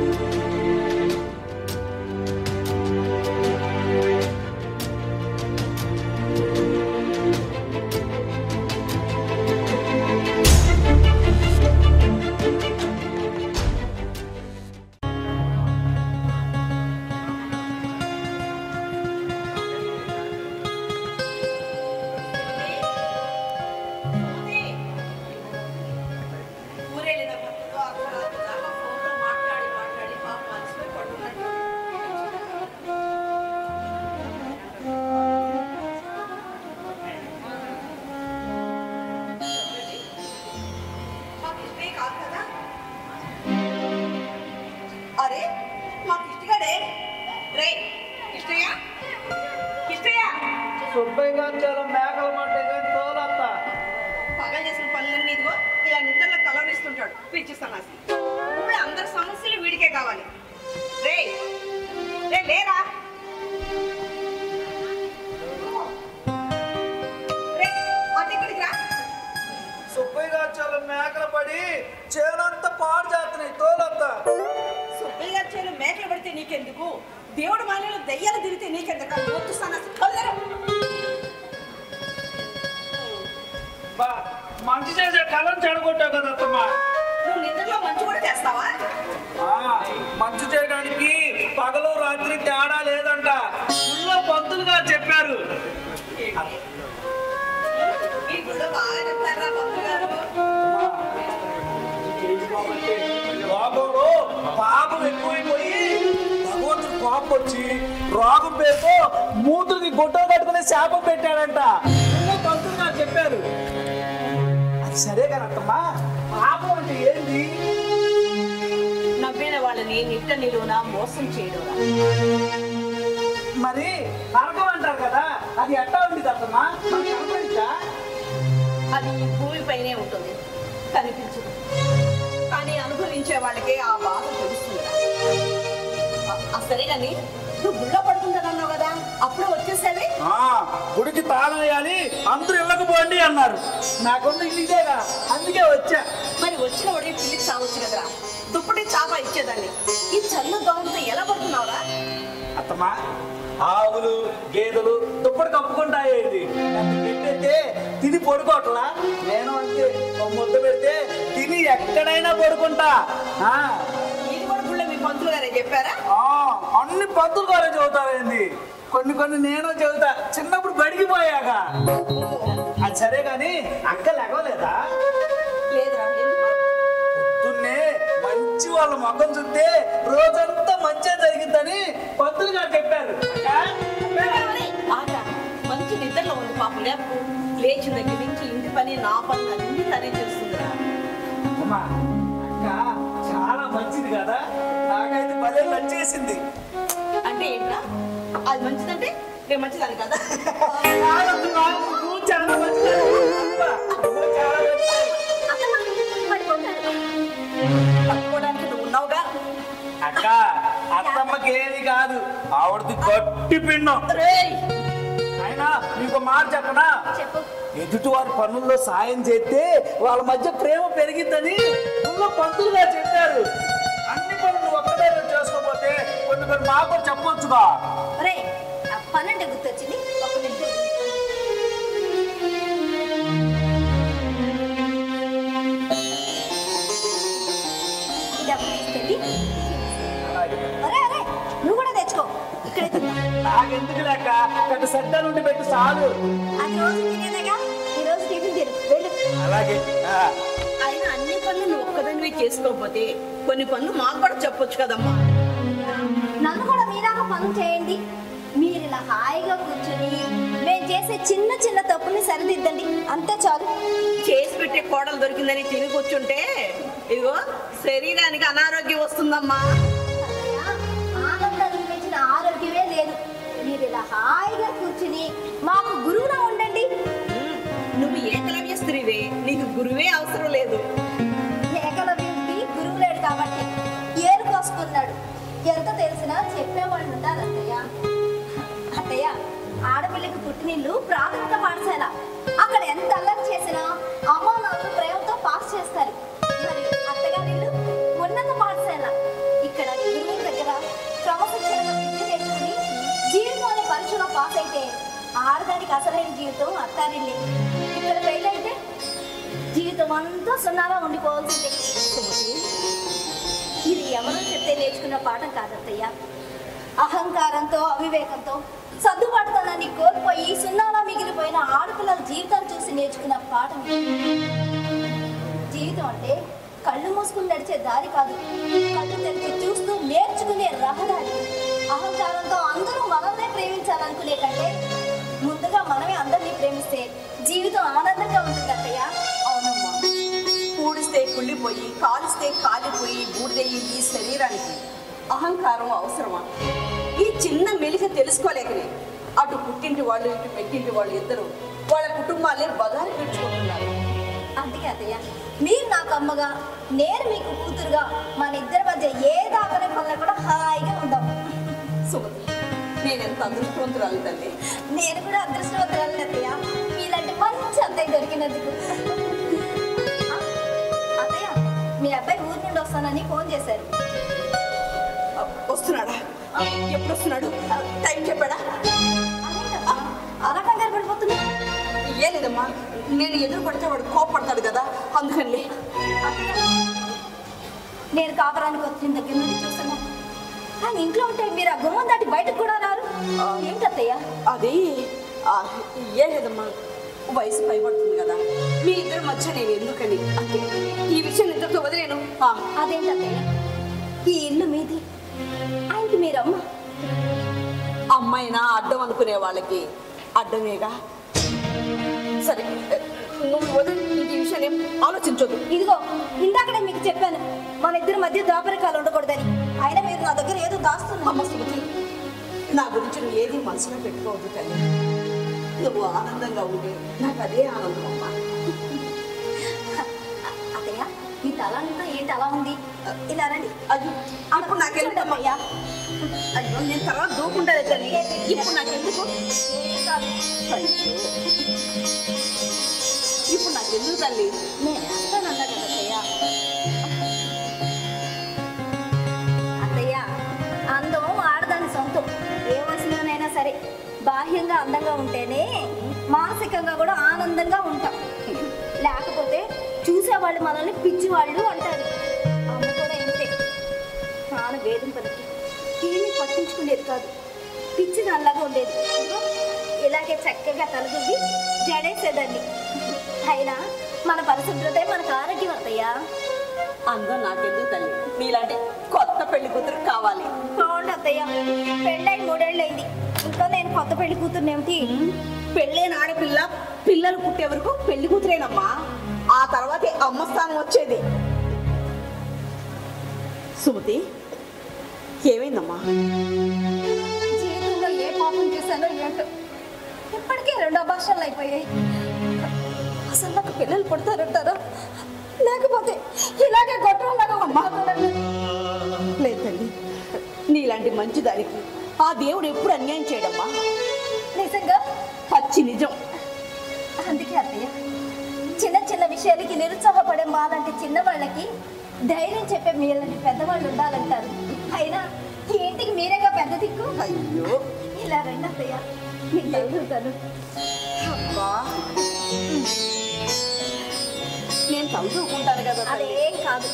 అరే మా కిష్టిగాడే రే కిష్టయ్య కిష్టయ్య సుబ్బయ్య గారు చాలా మేకల మాట కానీ తోలత్త పగలు చేసిన పనులన్నీ ఇదిగో ఇలా నిద్రలో కలవరిస్తుంటాడు పిచ్చిస్తాను అసలు ఇప్పుడు అందరి సమస్యలు వీడికే కావాలి రే రే లేరా రే అటు ఇక్కడికి రా సుబ్బయ్య గారు చాలా మేకలు పడి చేనంతా పాడు చేస్తున్నాయి తోలత్త సుబ్బయ్య గారి చేలు మేకలు పడితే నీకెందుకు దేవుడు మాలలో దయ్యాలు తిరిగితే నీకెందుకు వస్తున్నాను అసలు కల్లరు బా మంచి చేసే కలం చెడగొట్టావు కదా అత్తమ్మ నువ్వు నిద్రలో మంచు కూడా చేస్తావా ఆ, మంచి చేయడానికి పగలు రాత్రి తేడా లేదంట ఊళ్ళో పంతులు గారు చెప్పారు ఈ గుళ్ళో బాగా చెప్తారా పంతులు గారు రోగంలో పాపం ఎక్కువైపోయి భగవంతుడు కోపం వచ్చి రోగం పేరుతో మూతులకి గుడ్డ కట్టుకునే శాపం పెట్టాడంట ఊళ్ళో పంతులు గారు చెప్పారు అది సరే కానీ అత్తమ్మా పాపం అంటే ఏంది నవ్విన వాళ్ళని నిట్ట నిలువున మోసం చేయడం మరి నరకం అంటారు కదా అది ఎట్టా ఉంది అత్తమ్మా మనకు కనపడిందా అది ఈ భూమిపైనే ఉంటుంది కనిపించదు కానీ అనుభవించే వాళ్ళకే ఆ బాధ తెలుస్తుంది సరే కానీ నువ్వు గుళ్ళో పడుకుంటానన్నావు కదా అప్పుడు వచ్చేసేవి ఆ, గుడికి తాళం వేయాలి అందరూ ఇళ్ళకు పోండి అన్నారు నాకున్న ఇల్లు ఇదేగా అందుకే వచ్చా మరి వచ్చిన వాడి పిల్లికి చావచ్చు కదరా దుప్పటి చాప ఇచ్చేదాన్ని ఈ చల్ల దోమతో ఎలా పడుతున్నావురా అత్తమ్మా ఆవులు గేదెలు దుప్పటి కప్పుకుంటాయేది పెట్టేస్తే తిని పడుకోవట్లా నేను అంతే ఒక ముద్ద పెడితే తిని ఎక్కడైనా పడుకుంటా ఆ, ఇది కూడా గుళ్ళో మీ పంతులు గారే చెప్పారా ఆ, అన్ని పంతులు గారే చదువుతారేంది కొన్ని కొన్ని నేను చదువుతా చిన్నప్పుడు బడికి పోయాక అది సరే కానీ అక్క లేవలేదా లేదురా ఎందుకు? పొద్దున్నే మంచి వాళ్ళ ముఖం చూస్తే రోజంతా మంచిగా జరిగిందని పంతులు గారు చెప్పారు అక్క, ఆట మంచి నిద్రలో ఉంది పాపం లేపు లేచిన దగ్గర నుంచి ఇంటి పని నా పని అన్ని తనే చేస్తుందిరా అమ్మా, అక్క చాలా మంచిది కదా నాకైతే భలే నచ్చేసింది అంటే ఏంట్రా అది మంచిదంటే నేను మంచిదాన్ని కదా కాదమ్మా, నువ్వు చాలా మంచిదానివి. అమ్మా, నువ్వు చాలా మంచిదానివి. తట్టుకోవడానికి నువ్వు ఉన్నావుగా అక్క అత్తమ్మకి ఏది కాదు ఆవిడది గట్టి పిండం రేయ్ అయినా నీకు మాట చెప్పనా చెప్పు ఎదుటి వారి పనుల్లో సాయం చేస్తే వాళ్ళ మధ్య ప్రేమ పెరిగిద్దని ఊళ్ళో పంతులుగా చెప్పారు అన్ని పనులు ఒక్కడే చేసుకోకపోతే కొన్ని కొన్ని మాకు కూడా చెప్పొచ్చుగా రే ఆ పనంటే గుర్తొచ్చింది ఒక నిమిషం ఈ డబ్బు తీసుకెళ్ళి అరే అరే నువ్వు కూడా తెచ్చుకో ఇక్కడే తిందాం నాకెందుకు లేక పెద్ద శ్రద్ధ నుండి పెట్టి చాలు అది రోజు తినేదేగా ఈ రోజు టిఫిన్ తిను వెళ్ళు అలాగే ఆ, అయినా అన్ని పనులు నువ్వు ఒక్కదానివే చేసుకోకపోతే కొన్ని పనులు మాకు కూడా చెప్పొచ్చు కదమ్మా నన్ను కూడా మీలాగా పనులు చేయండి మీరు ఇలా హాయిగా కూర్చొని మేము చేసే చిన్న చిన్న తప్పుని సరిదిద్దండి అంతే చాలు చేసి పెట్టే కోడలు దొరికిందని తిని కూర్చుంటే ఇదిగో శరీరానికి అనారోగ్యం వస్తుందమ్మా అన్నయ్య, ఆనందానికి మించిన ఆరోగ్యమే లేదు మీరు ఇలా హాయిగా కూర్చుని మాకు గురువులా ఉండండి ఉమ్, నువ్వు ఏకలవ్య స్త్రీవే నీకు గురువే అవసరం లేదు ఏకలవ్యుడికి గురువు లేడు కాబట్టి ఏరు కోసుకున్నాడు ఎంత తెలిసినా చెప్పేవాళ్ళు ఉంటారు అత్తయ్య అత్తయ్య ఆడపిల్లకి పుట్టినిల్లు ప్రాథమిక పాఠశాల అక్కడ ఎంత అల్లరి చేసినా అమ్మా నాన్నలు ప్రేమతో పాస్ చేస్తారు మరి అత్తగారిల్లు ఉన్నత పాఠశాల ఇక్కడ ఆడదానికి అసలైన జీవితం అత్తారిల్లే ఇక్కడ పెళ్ళైతే జీవితం అంతా సున్నాగా ఉండిపోవాల్సిందే సుమతి ఇది ఎవరో చెప్తే నేర్చుకున్న పాఠం కాదత్తయ్య అహంకారంతో అవివేకంతో సర్దుబాటుతనాన్ని కోల్పోయి సున్నాలా మిగిలిపోయిన ఆడపిల్లల జీవితాలు చూసి నేర్చుకున్న పాఠం ఇది. జీవితం అంటే కళ్ళు మూసుకుని నడిచే దారి కాదు కళ్ళు తెరిచి చూస్తూ నేర్చుకునే రహదారి అహంకారంతో అందరూ మనల్నే ప్రేమించాలనుకునే కంటే ముందుగా మనమే అందరినీ ప్రేమిస్తే జీవితం ఆనందంగా ఉంటుంది అత్తయ్య అవునమ్మా పూడిస్తే కుళ్ళిపోయి కాలిస్తే కాలిపోయి బూడిదయ్యి ఈ శరీరానికి అహంకారం అవసరమా ఈ చిన్న మెలిక తెలుసుకోలేకనే అటు పుట్టింటి వాళ్ళు ఇటు పెట్టింటి వాళ్ళు ఇద్దరు వాళ్ళ కుటుంబాలే బదారి పెంచుకుంటున్నారు అందుకే అత్తయ్య మీరు నాకు అమ్మగా నేను మీకు కూతురుగా మన ఇద్దరి మధ్య ఏ దాపన వల్ల కూడా హాయిగా ఉందాం సుమతి నేను ఎంత అదృష్టవంతురాలు తల్లి నేను కూడా అదృష్టవంతురాలు అత్తయ్య మీలాంటి మంచి అత్తయ్య దొరికినందుకు ఆ, అత్తయ్య మీ అబ్బాయి ఊరి నుండి వస్తానని ఫోన్ చేశారు ఆ, వస్తున్నాడా ఆ, ఎప్పుడు వస్తున్నాడు ఆ, టైం చెప్పాడా అదేంటమ్మా, అలా కంగారు పడిపోతున్నా ఏ లేదమ్మా నేను ఎదురు పడితే వాడు కోపడతాడు కదా అందుకని అత్తయ్య, నేను కాపురానికి వచ్చిన దగ్గర నుండి చూస్తున్నా కానీ ఇంట్లో ఉంటే మీరు ఆ గుమ్మం దాటి బయటకు కూడా రారు ఏంటత్తయ్య అది ఆ, ఏ లేదమ్మా వయసు పైబడుతుంది కదా మీ ఇద్దరి మధ్య నేను ఎందుకని అంతే ఈ విషయం ఇద్దరితో వదిలేను ఆ, అదేంటత్తయ్య ఈ ఇల్లు మీది ఆయనకి మీరమ్మ అమ్మాయినా అడ్డం అనుకునే వాళ్ళకి అడ్డమేగా సరే నువ్వు వదిలి ఈ విషయాన్ని ఏం ఆలోచించొద్దు ఇదిగో ఇందాకనే మీకు చెప్పాను మన ఇద్దరి మధ్య దాపరికాలు ఉండకూడదని అయినా మీరు నా దగ్గర ఏదో దాస్తున్నా అమ్మ సుమతి నా గురించి నువ్వు ఏది మనసులో పెట్టుకోవద్దు తల్లి నువ్వు ఆనందంగా ఉండే నాకు అదే ఆనందం అమ్మా అత్తయ్య మీ తల అంతా ఏంటి అలా ఉంది ఇలా రండి అది అప్పుడు నాకెందుకమ్మా చూడమ్మయ్యా. అయ్యో నేను తర్వాత దూకుంటానే తల్లి ఇప్పుడు నాకెందుకు కాదు. అయ్యో. ఇప్పుడు నాకెందుకు తల్లి నేను వస్తానన్నా కదా అత్తయ్య అత్తయ్య అందం ఆడదాని సొంతం ఏ వయసులోనైనా సరే బాహ్యంగా అందంగా ఉంటేనే మానసికంగా కూడా ఆనందంగా ఉంటాం లేకపోతే చూసేవాళ్ళు మనల్ని పిచ్చివాళ్ళు అంటారు అమ్మ కూడా ఇంతే నాన్న వేధింపలకి ఏమీ పట్టించుకునేది కాదు పిచ్చి నల్లగా ఉండేది ఇదిగో ఇలాగే చక్కగా తలదువ్వి జడేసేదాన్ని అయినా మన పరిశుభ్రతే మనకు ఆరోగ్యం అత్తయ్యా అందం నాకెందుకు తల్లి నీలాంటి కొత్త పెళ్లి కూతురు కావాలి బాగుండు అత్తయ్య పెళ్ళై మూడేళ్ళైంది ఇంకా నేను కొత్త పెళ్లి కూతుర్నేమిటి పెళ్ళైన ఆడపిల్ల పిల్లలు పుట్టే వరకు పెళ్లి కూతురేనమ్మా ఆ తర్వాతే అమ్మ స్థానం వచ్చేది సుమతి ఏమైందమ్మా జీవితంలో ఏ పాపం చేశానో ఏంటో ఇప్పటికే రెండు అభాషణలు అయిపోయాయి అసలు నాకు పిల్లలు పుడతారంటారా లేకపోతే ఇలాగే గొట్టంలాగా ఉండిపోతారని లేదు తల్లి నీలాంటి మంచి దానికి ఆ దేవుడు ఎప్పుడు అన్యాయం చేయడమ్మా నిజంగా పచ్చి నిజం అందుకే అత్తయ్య చిన్న చిన్న విషయాలకి నిరుత్సాహపడే మాలాంటి చిన్న వాళ్ళకి ధైర్యం చెప్పే మీలాంటి పెద్దవాళ్ళు ఉండాలంటారు అయినా ఈ ఇంటికి మీరేగా పెద్ద దిక్కు అయ్యో ఇలా రండి అత్తయ్య మీకు తగులుతాను అబ్బా నేను చదువుకుంటాను కదా తల్లి. అదేం కాదు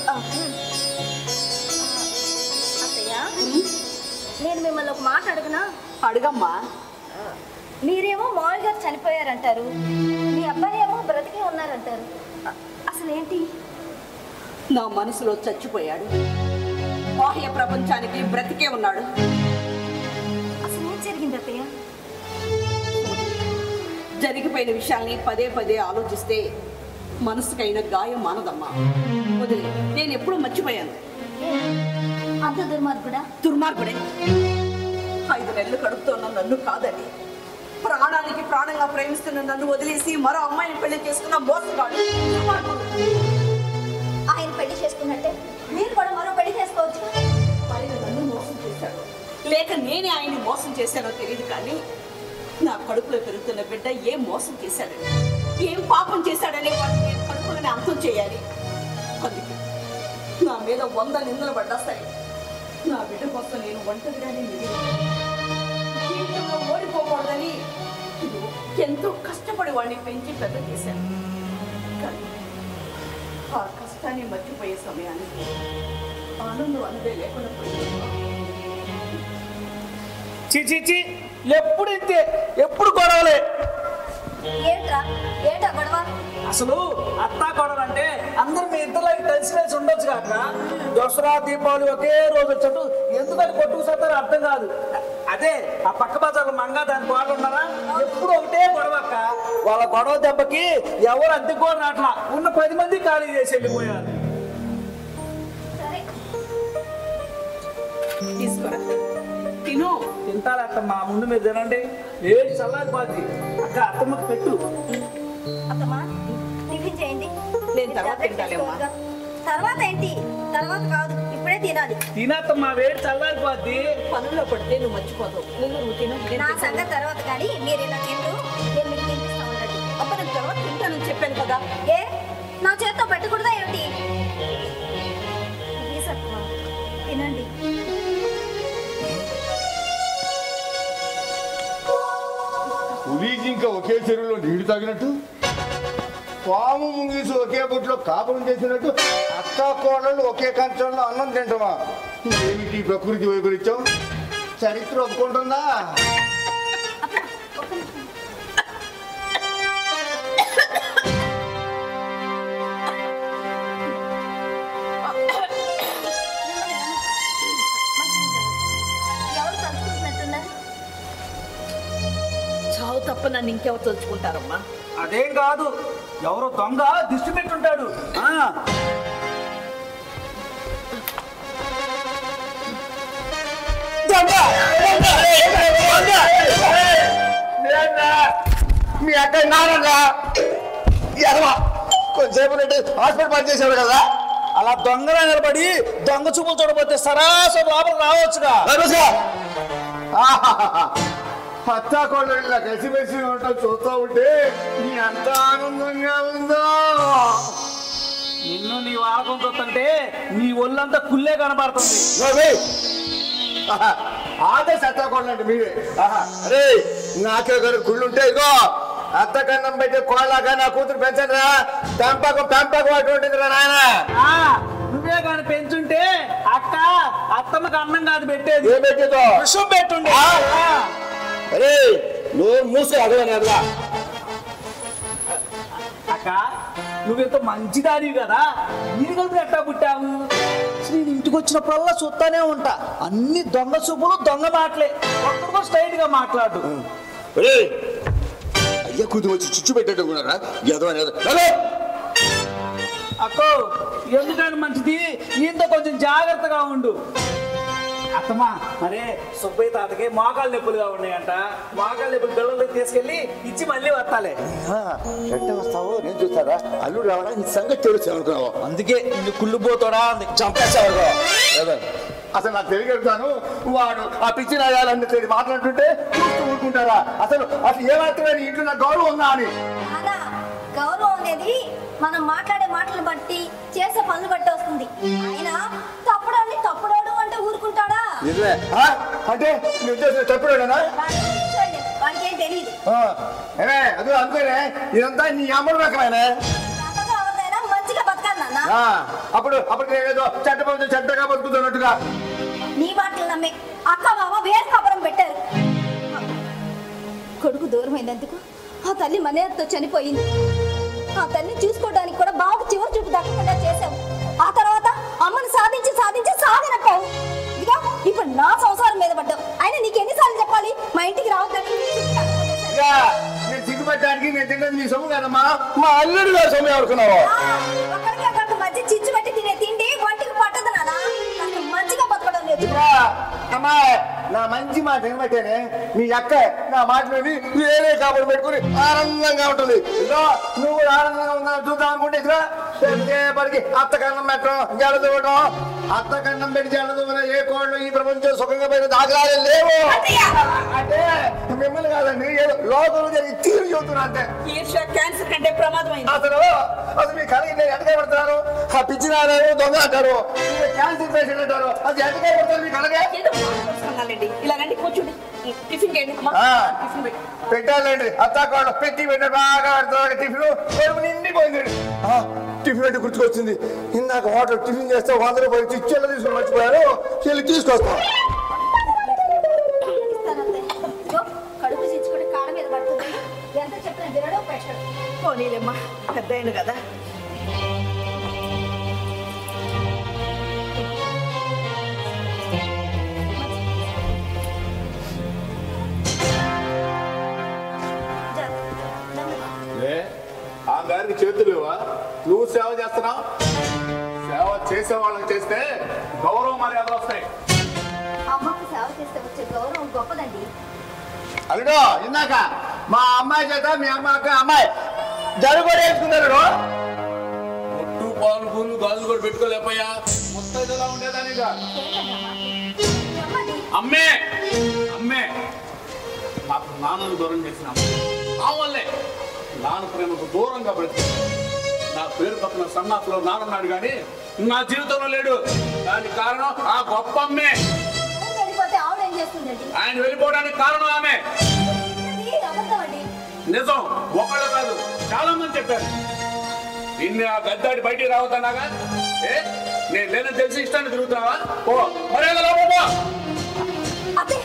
అత్తయ్య నేను మిమ్మల్ని ఒక మాట అడుగునా అడుగమ్మా మీరేమో మామయ్య గారు చనిపోయారంటారు మీ అబ్బాయి ఏమో బ్రతికే ఉన్నారంటారు అ- అసలు ఏంటి నా మనసులో చచ్చిపోయాడు బాహ్య ప్రపంచానికి బ్రతికే ఉన్నాడు అసలు ఏం జరిగింది అత్తయ్య జరిగిపోయిన విషయాల్ని పదే పదే ఆలోచిస్తే మనసుకైన గాయం మానదమ్మా వదిలే నేను ఎప్పుడూ మర్చిపోయాను అంత దుర్మార్గుడా దుర్మార్గుడే ఐదు నెలలు కడుపుతున్న నన్ను కాదని ప్రాణానికి ప్రాణంగా ప్రేమిస్తున్న నన్ను వదిలేసి మరో అమ్మాయిని పెళ్లి చేసుకున్న మోసగాడు దుర్మార్గుడు. ఆయన పెళ్లి చేసుకున్నట్టే మీరు కూడా మరో పెళ్లి చేసుకోవచ్చు ఆయన నన్ను మోసం చేశాడు లేక నేనే ఆయన్ని మోసం చేశానో తెలియదు కానీ నా కడుపులో పెరుగుతున్న బిడ్డ ఏం మోసం చేశాడని ఏం పాపం చేశాడని వాడిని నేను కడుపులోనే అంతం చేయాలి అందుకే నా మీద వంద నిందలు పడ్డా సరే నా బిడ్డ కోసం నేను ఒంటరిగానే మిగిలి జీవితంలో ఓడిపోకూడదని ఇదిగో, ఎంతో కష్టపడి వాడిని పెంచి పెద్ద చేశాను కానీ ఆ కష్టాన్ని మర్చిపోయే సమయానికి ఆనందం అనుభవం లేకుండా పోయింది చి చి చి ఎప్పుడు ఇంతే ఎప్పుడు గొడవలే ఏంట్రా ఏంటా గొడవ అసలు అత్తా గొడవలు అంటే అందరు మీ ఇద్దరు కలిసి కలిసి ఉండొచ్చు కాక దసరా దీపావళి ఒకే రోజు వచ్చేట్టు ఎందుకని కొట్టుకు సత్తారో అర్థం కాదు అదే ఆ పక్క బజార్లో మంగా దాని వాళ్ళు ఉన్నారా ఎప్పుడు ఒకటే గొడవ అక్క వాళ్ళ గొడవ దెబ్బకి ఎవరు అద్దె కూడా రాట్లా ఉన్న పది మంది ఖాళీ చేసి వెళ్ళిపోయారు సరే తీసుకురా తిను తింటారట మా ముందు మీరు తినండి ఏడు చల్లారిపోద్ది అక్క అత్తమ్మకి పెట్టు అత్తమ్మా టిఫిన్ చేయండి నేను తర్వాత టాబ్లెట్ తింటాలేమ్మా. వేసుకోవద్దా? తర్వాత ఏంటి తర్వాత కాదు ఇప్పుడే తినాలి తినత్తమ్మా వేడి చల్లారిపోద్ది పనుల్లో పడితే నువ్వు మర్చిపోతావు ముందు నువ్వు తిను నేను నా తింటాను. సంగతి తర్వాత కానీ మీరు ఇలా తింటూ నేను మీకు తినిపిస్తా ఉండండి అబ్బా నేను తర్వాత తింటానని చెప్పాను కదా ఏ నా చేత్తో పెట్టకూడదా ఏమిటి ప్లీజ్ అత్తమ్మా తినండి పులి జింక ఒకే చెరువులో నీళ్లు తాగినట్టు పాము ముంగీసు ఒకే బుట్లో కాపురం చేసినట్టు అక్క కోడళ్ళు ఒకే కంచంలో అన్నం తింటామా ఏమిటి ప్రకృతి వైపరీత్యం చరిత్ర ఒప్పుకుంటుందా ఒక్క నిమిషం. ఎవరు తలుచుకుంటున్నట్టున్నారు చావు తప్ప నన్ను ఇంకెవరు తలుచుకుంటారమ్మా అదేం కాదు ఎవరో దొంగ దిష్టి పెట్టుంటాడు ఆ, మీ అక్క నానగా ఎదవా కొంచెంసేపు హాస్పిటల్ పని చేసేవాడు కదా అలా దొంగలా నిలబడి దొంగ చూపులు చూడబోతే సరాసరి లోపల రావచ్చుగా పచ్చా కోళ్ళు ఇలా కలిసిమెలిసి ఉండటం చూస్తూ ఉంటే నీ అంత ఆనందంగా ఉందో నిన్ను నీ వాడకం చూస్తుంటే నీ ఒళ్ళంతా కుల్లే కనబడుతుంది నోర్మి! ఆహా, ఆదే సత్తాకోళ్ళు అంటే మీరే ఆహా, అరే నాకే గారు కుళ్ళుంటే ఇగో అత్త కన్నం పెట్టే కోళ్ళగా నా కూతురు పెంచండి రా పెంపకం పెంపకం అటువంటిది రా నాయన ఆ, నువ్వే కానీ పెంచుంటే అక్క అత్తమ్మకి అన్నం కాదు పెట్టేది ఏం పెట్టేదో విషం పెట్టుండే ఆ. ఆ. అరే నోరు మూసి అడగని అదలా అక్క నువ్వెంత మంచిదానివి కదా నీరు కలిపి ఎట్టా పుట్టావు అసలు నేను ఇంటికి వచ్చినప్పుడల్లా చూస్తానే ఉంటా అన్ని దొంగ చూపులు దొంగ మాటలే ఒక్కడికో స్ట్రైట్ గా మాట్లాడు అరే అయ్యా కూతురు వచ్చి చిచ్చు పెట్టేట్టు ఉన్నారా ఎదో అని అక్కో ఎందుకని మంచిది ఈయనతో కొంచెం జాగ్రత్తగా ఉండు అత్తమ్మా మరే సుబ్బయ్య తాతకి మోకాలు నొప్పులుగా ఉన్నాయంట మోకాలు నొప్పులు పిల్లలకి తీసుకెళ్ళి ఇచ్చి మళ్ళీ వస్తాలే ఎట్ట వస్తావో నేను చూస్తారా అల్లుడు రావాలా నీ సంగతి తెలుసు అనుకున్నావు అందుకే నిన్ను కుళ్ళిపోతాడా అంది చంపేశావు అసలు నాకు తెలియగలుగుతాను వాడు ఆ పిచ్చి నాయాలన్నీ తెలియ మాట్లాడుతుంటే చూస్తూ ఊరుకుంటారా అసలు అసలు ఏమాత్రమే నీ ఇంట్లో నాకు గౌరవం ఉందా అని నానా గౌరవం అనేది మనం మాట్లాడే మాటలు బట్టి చేసే పనులు బట్టి వస్తుంది ఆయన తప్పుడోని తప్పుడోడు అంటే ఊరుకుంటాడా నిజమే ఆ? అంటే నీ ఉద్దేశం తప్పుడేనా వాడిని కూర్చోండి, వాడికి ఏం తెలియదు ఏమే అదే అనుకోనే ఇదంతా నీ అమ్మడు రకమేనా నాన్నగా ఎవరినైనా మంచిగా బతకాలి నాన్న ఆ, అప్పుడు అప్పుడు నేనేదో చెడ్డ పనులు చెడ్డగా బతుకుతున్నట్టుగా నీ మాటలు నమ్మి అక్క బావ వేరు కబరం పెట్టారు కొడుకు దూరమైనందుకు ఆ తల్లి మనేతో చనిపోయింది ఆ తల్లిని చూసుకోవడానికి కూడా బాబు చివరి చూపు దక్కకుండా చేశావు ఆ తర్వాత అమ్మను సాధించి సాధించి సాధినట్టావు ఇదిగో ఇప్పుడు నా సంసారం మీద పడ్డావు ఆయన నీకు ఎన్నిసార్లు చెప్పాలి మా ఇంటికి రావద్దని ఇక నేను సిగ్గుపట్టడానికి నేను తిన్నది నీ సొమ్ము కదమ్మా మా అల్లుడు గారి సొమ్ము అనుకున్నావు ఆ, అక్కడికి అక్కడికి మధ్య చిచ్చు పెట్టి తినే తిండి వంటికి పట్టదు నాన్న కాస్త మంచిగా బతకడం లేదు ఇదిగో, అమ్మా నా మంచి మాట వినబట్టేనే మీ అక్క నా మాట విని వేరే కాపుడు పెట్టుకుని ఆనందంగా ఉంటుంది ఇదిగో నువ్వు కూడా ఆనందంగా ఉందని చూద్దాం అనుకుంటే ఇదిగో పడికి అత్త కన్నం పెట్టడం జలదూవడం అత్త కన్నం పెట్టి జలదూవడం ఏ కోళ్ళు ఈ ప్రపంచం సుఖంగా పోయిన దాఖలాలే లేవు అంటే మిమ్మల్ని కాదండి ఏదో లోకంలో జరిగి తీరు చెబుతున్నా అంతే ఈర్ష్య క్యాన్సర్ కంటే ప్రమాదమైంది అసలు అసలు మీ కళ నేను ఎంతగా పడతారు ఆ పిచ్చి నారాయణ దొంగ అంటారు మీరు క్యాన్సర్ పేషెంట్ అంటారు అది ఎంతగా పడతారు మీ కళగే ఏదో మాట్లాడుకున్నానండి ఇలా రండి కూర్చోండి టిఫిన్ చేయండి అమ్మా, ఆ. టిఫిన్ పెట్టి పెట్టాలండి అత్తాకోడ పెట్టి పెట్టారు బాగా పెడతారు టిఫిన్ కడుపు నిండిపోయింది ఆ, టిఫిన్ అంటే గుర్తుకొచ్చింది ఇందాక హోటల్ టిఫిన్ చేస్తే వంద రూపాయలు ఇచ్చి చెల్లి తీసుకుని మర్చిపోయారు చెల్లి తీసుకొస్తాం ఇస్తానంతే ఇదిగో, కడుపు చించుకొని కాడ మీద పడుతుంది ఎంత చెప్పిన వినడం పెట్టడం పోనీలేమ్మా పెద్ద అయింది కదా ఏ ఆ గారికి చేతులు లేవా నువ్వు సేవ చేస్తున్నావు సేవ చేసే వాళ్ళకి చేస్తే గౌరవ మర్యాదలు వస్తాయి అమ్మకు సేవ చేస్తే వచ్చే గౌరవం గొప్పదండి అల్లుడు ఇందాక మా అమ్మాయి చేత మీ అమ్మ అక్క అమ్మాయి జరుగు వేసుకున్నారు ఒట్టు పాలు పూలు గాజులు కూడా పెట్టుకోలేకపోయా మొత్తం ఇలా ఉండేదాని చెప్పండి అమ్మే అమ్మే మాకు నాన్నను దూరం చేసిన అమ్మ. ఆ వల్లే నాన్న ప్రేమకు దూరంగా బ్రతికి నా పేరు పక్కన సన్నాసులో నాన్నన్నాడు కానీ నా జీవితంలో లేడు దానికి కారణం ఆ గొప్ప అమ్మే ఎవరు వెళ్ళిపోతే ఆవిడ ఏం చేస్తుందండి ఆయన వెళ్ళిపోవడానికి కారణం ఆమె అది అబద్ధం అండి నిజం ఒకళ్ళు కాదు చాలా మంది చెప్పారు నిన్ను ఆ గద్దాడి బయటికి రావద్దన్నాగా ఏ నేను లేదని తెలిసి ఇష్టాన్ని తిరుగుతున్నావా ఓ మర్యాద లోపల పో. అదే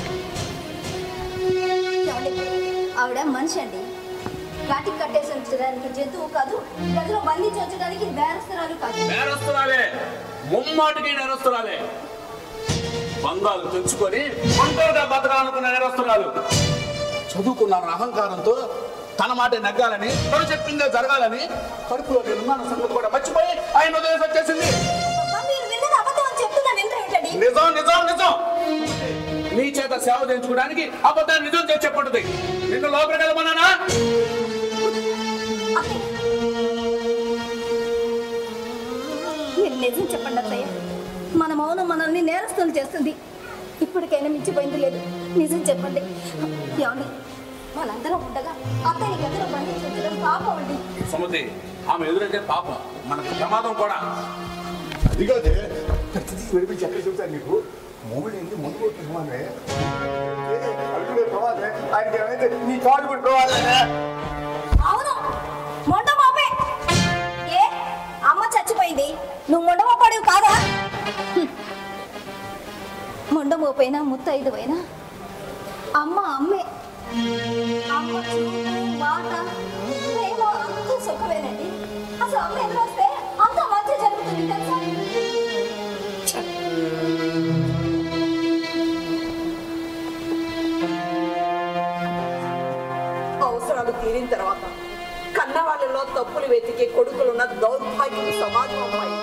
ఏమండి? ఆవిడ మనిషి అండి కాటికి కట్టేసి ఉంచడానికి జంతువు కాదు గదిలో బంధించి ఉంచడానికి బేరస్తురాలు కాదు నేరస్తురాలే ముమ్మాటికి నేరస్తురాలే బంధాలు తెచ్చుకొని ఒంటరిగా బతకాలనుకున్న నేరస్తురాలు చదువుకున్న అహంకారంతో తన మాట నెగ్గాలని తను చెప్పిందే జరగాలని కడుపులో నేనున్నాను సంగతి కూడా మర్చిపోయి ఆయన వదిలేసి వచ్చేసింది అబ్బా, మీరు విన్నది అబద్ధం అని చెప్తున్నా వింత ఏంటండి నిజం నిజం నిజం నీ చేత సేవ చేయించుకోవడానికి అబద్ధాన్ని నిజం చేసి చెప్పండి నిన్ను లోపలికి వెళ్ళమన్నానా అత్తయ్య. మీరు నిజం చెప్పండి అత్తయ్య మన మౌనం మనల్ని నేరస్తులు చేస్తుంది ఇప్పటికైనా మించిపోయింది లేదు నిజం చెప్పండి ఏమండి మనందరం ఉండగా అత్తయ్య గదిలో బంధించి ఉంచడం పాపం అండి సుమతి ఆమె ఎదురంటే పాప మనకు ప్రమాదం కూడా అది కాదే ప్రతిదీ విడిపించి ఎక్కడ చెబుతాను నీకు మొగుడు ఏంటి ముందు కొట్టుకున్నానే అల్లుడే ప్రమాదే ఆయనకి ఏమైతే నీ కాడు కూడా ప్రమాదమే అవును మొండ మాపే ఏ అమ్మ చచ్చిపోయింది నువ్వు మొండ మోపాడివి కాదా హ్మ్. మొండ మోపైనా ముత్తైదువైనా అమ్మ అమ్మే అమ్మ చూపు మాట ప్రేమ అంత సుఖమేనండి అసలు అమ్మ ఎదురు వస్తే అంత మంచి జరుగుతుంది తెలుసా అవసరాలు తీరిన తర్వాత కన్న వాళ్ళలో తప్పులు వెతికే కొడుకులున్న దౌర్భాగ్యం సమాజం అమ్మాయి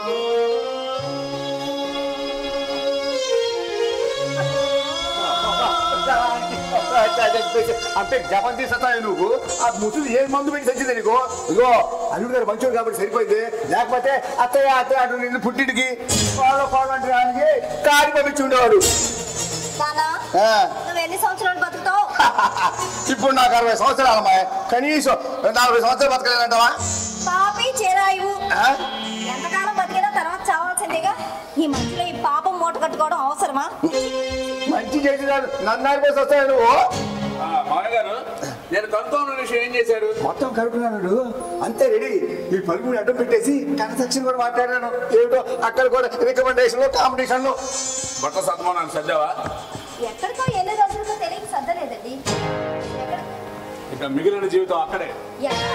అంటే జపం చేసేస్తావు నువ్వు ఆ ముసులు ఏ మందు పెట్టి తెచ్చింది నీకు ఇదిగో అల్లుడు గారు మంచోడు కాబట్టి సరిపోయింది లేకపోతే అత్తయ్య అత్తయ్య అటు నిన్ను పుట్టింటికి కోళ్ళ కోళ్ళ అంటే దానికి కాడి పంపించి ఉండేవాడు నానా ఆ. నువ్వు ఎన్ని సంవత్సరాలు బతుకుతావు ఇప్పుడు నాకు అరవై సంవత్సరాలు అమ్మాయి కనీసం నలభై సంవత్సరాలు బతకలేదంటావా పాపి చేరాయువు ఆ? ఎంతకాలం బతికినా తర్వాత చావాల్సిందేగా ఈ మధ్యలో ఈ పాపం మూట కట్టుకోవడం అవసరమా మంచి చేసినాడు నన్ను ఆడిపోయి వస్తాయి నువ్వు ఆ, మామయ్య గారు నేను కనుక్కోన్న విషయం ఏం చేశాడు మొత్తం కడుపున్నాడు అంతే రెడీ మీ పలుకుని అడ్డం పెట్టేసి కన్స్ట్రక్షన్ కూడా మాట్లాడాను ఏమిటో అక్కడ కూడా రికమెండేషన్ లో కాంపిటీషన్ లో బట్ట సత్మానాన్ని సర్దావా ఎక్కడికో ఎన్ని రోజులకో తెలియక సర్దలేదండి ఎక్కడ ఇక మిగిలిన జీవితం అక్కడే ఎక్కడ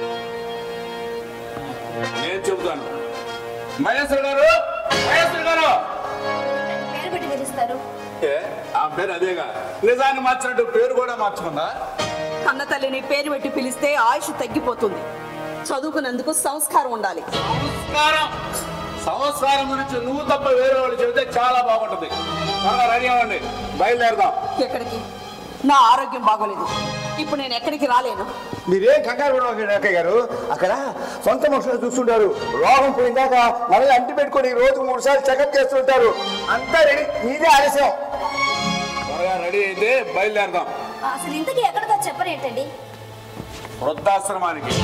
నేను చెబుతాను మహేశ్వర్ గారు మహేశ్వర్ గారు పేరు పెట్టి పిలుస్తారు ఏ, ఆ పేరు అదేగా నిజాన్ని మార్చినట్టు పేరు కూడా మార్చుకుందా కన్న తల్లిని పేరు పెట్టి పిలిస్తే ఆయుష్ తగ్గిపోతుంది చదువుకున్నందుకు సంస్కారం ఉండాలి సంస్కారం సంస్కారం గురించి నువ్వు తప్ప వేరే వాళ్ళు చెబితే చాలా బాగుంటుంది త్వరగా రెడీ అవ్వండి బయలుదేరదాం ఎక్కడికి నా ఆరోగ్యం బాగోలేదు ఇప్పుడు నేను ఎక్కడికి రాలేను మీరేం కంగారు పడకండి అక్కయ్య గారు అక్కడ సొంత మనుషులు చూస్తుంటారు రోగం పోయిందాక మనల్ని అంటి పెట్టుకొని రోజు మూడు సార్లు చెకప్ చేస్తుంటారు అంతా రెడీ మీదే ఆలస్యం త్వరగా రెడీ అయితే బయలుదేరదాం అసలు ఇంతకీ ఎక్కడికో చెప్పరేంటండి వృద్ధాశ్రమానికి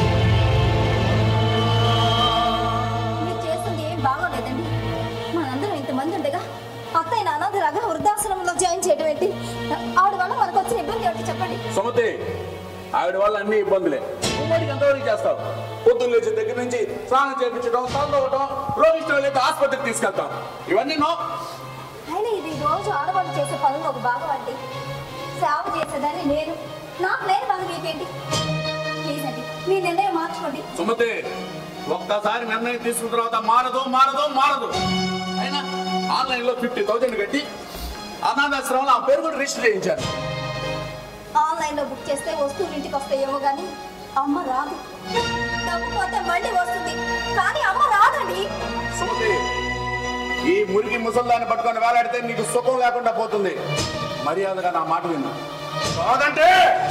మీరు చేస్తుంది ఏం బాగోలేదండి మనందరం ఇంతమంది ఉండగా అత్తయ్య అనాథలాగా వృద్ధాశ్రమంలో జాయిన్ చేయడం ఏంటి ఆవిడ వల్ల మనకు వచ్చిన ఇబ్బంది ఏంటి చెప్పండి సుమతి ఆవిడ వల్ల అన్ని ఇబ్బందులే ఉమ్మడికి ఎంతవరకు చేస్తావు పొద్దున్న లేచిన దగ్గర నుంచి స్నానం చేయించడం చదవటం రోగిష్టం లేదు ఆసుపత్రికి తీసుకెళ్తాం ఇవన్నీ నో అయినా ఇది రోజు ఆడవాళ్ళు చేసే పనులు ఒక భాగం అండి సేవ చేసేదాన్ని నేను నాకు లేని బాధ మీకేంటి ప్లీజ్ అండి మీ నిర్ణయం మార్చుకోండి సుమతి ఒక్కసారి నిర్ణయం తీసుకున్న తర్వాత మారదు మారదు మారదు అయినా ఆన్లైన్ లో ఫిఫ్టీ థౌజండ్ కట్టి అనాథాశ్రమంలో ఆ పేరు కూడా రిజిస్టర్ చేయించాను ఆన్లైన్ లో బుక్ చేస్తే వస్తువులు ఇంటికి వస్తాయేమో కానీ అమ్మ రాదు డబ్బు పోతే మళ్ళీ వస్తుంది కానీ అమ్మ రాదండి సుమతి ఈ మురికి ముసల్దాన్ని పట్టుకొని వేలాడితే నీకు సుఖం లేకుండా పోతుంది మర్యాదగా నా మాట విన్నా కాదంటే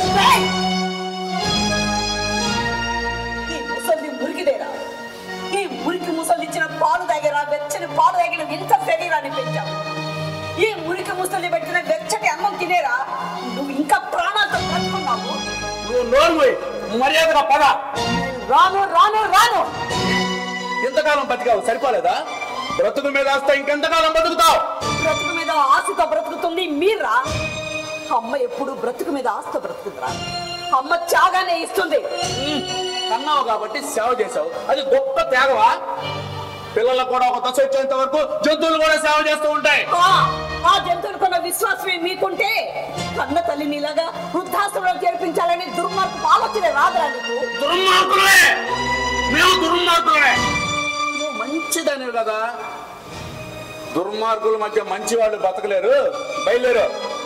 ఈ ముసలి మురికిదేరా ఈ మురికి ముసలి ఇచ్చిన పాలు తాగిరా వెచ్చని పాలు తాగిన వింత శరీరాన్ని పెంచావు ఈ మురికి ముసలి పెట్టిన వెచ్చటి అన్నం తినేరా నువ్వు ఇంకా ప్రాణాలతో బ్రతుకున్నావు నువ్వు నోరు మూయి. మర్యాదగా పద రాను రాను రాను ఎంతకాలం బతికావు సరిపోలేదా బ్రతుకు మీద వస్తే ఇంకెంతకాలం బతుకుతావు బ్రతుకు మీద ఆశతో బ్రతుకుతుంది మీరా అమ్మ ఎప్పుడు బ్రతుకు మీద ఆశతో బ్రతుకుతుందిరా అమ్మ చాగానే ఇస్తుంది కన్నావు కాబట్టి సేవ చేసావు అది గొప్ప త్యాగవా పిల్లలకు కూడా ఒక దశ వచ్చేంత వరకు జంతువులు కూడా సేవ చేస్తూ ఉంటాయి ఆ ఆ జంతువులకున్న విశ్వాసమే మీకుంటే కన్న తల్లిని ఇలాగా వృద్ధాశ్రమంలో చేర్పించాలని దుర్మార్గపు ఆలోచన రాదురా నీకు దుర్మార్గులే మేము దుర్మార్గులే నువ్వు మంచిదనివి కదా దుర్మార్గుల మధ్య మంచి వాళ్ళు బతకలేరు బయలుదేరు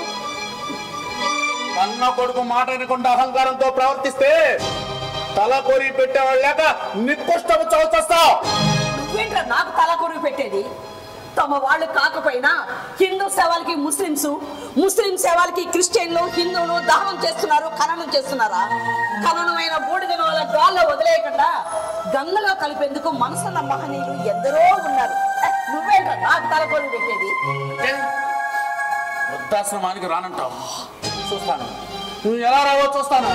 కన్న కొడుకు మాట వినకుండా అహంకారంతో ప్రవర్తిస్తే తల కొరి పెట్టేవాళ్ళు లేక నిక్కుష్టము చదువుతావు నువ్వేంట్రా నాకు తల కొరువు పెట్టేది తమ వాళ్ళు కాకపోయినా హిందూ సేవలకి ముస్లింస్ ముస్లిం సేవలకి క్రిస్టియన్లు హిందువులు దహనం చేస్తున్నారు ఖననం చేస్తున్నారా ఖననమైన బూడిదను వాళ్ళ గాల్లో వదిలేయకుండా గంగలో కలిపేందుకు మనసున్న మహనీయులు ఎందరో ఉన్నారు ఏ, నువ్వేంట్రా నాకు తల కొరువు పెట్టేది వృద్ధాశ్రమానికి రానంటావు చూస్తాను నువ్వు ఎలా రావో చూస్తాను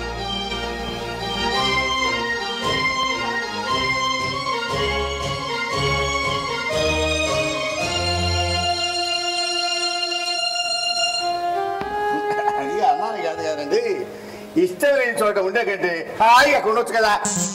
అది అన్నాను కాదు కదండి ఇష్టం లేని చోట ఉండే కంటే హాయిగా అక్కడ ఉండొచ్చు కదా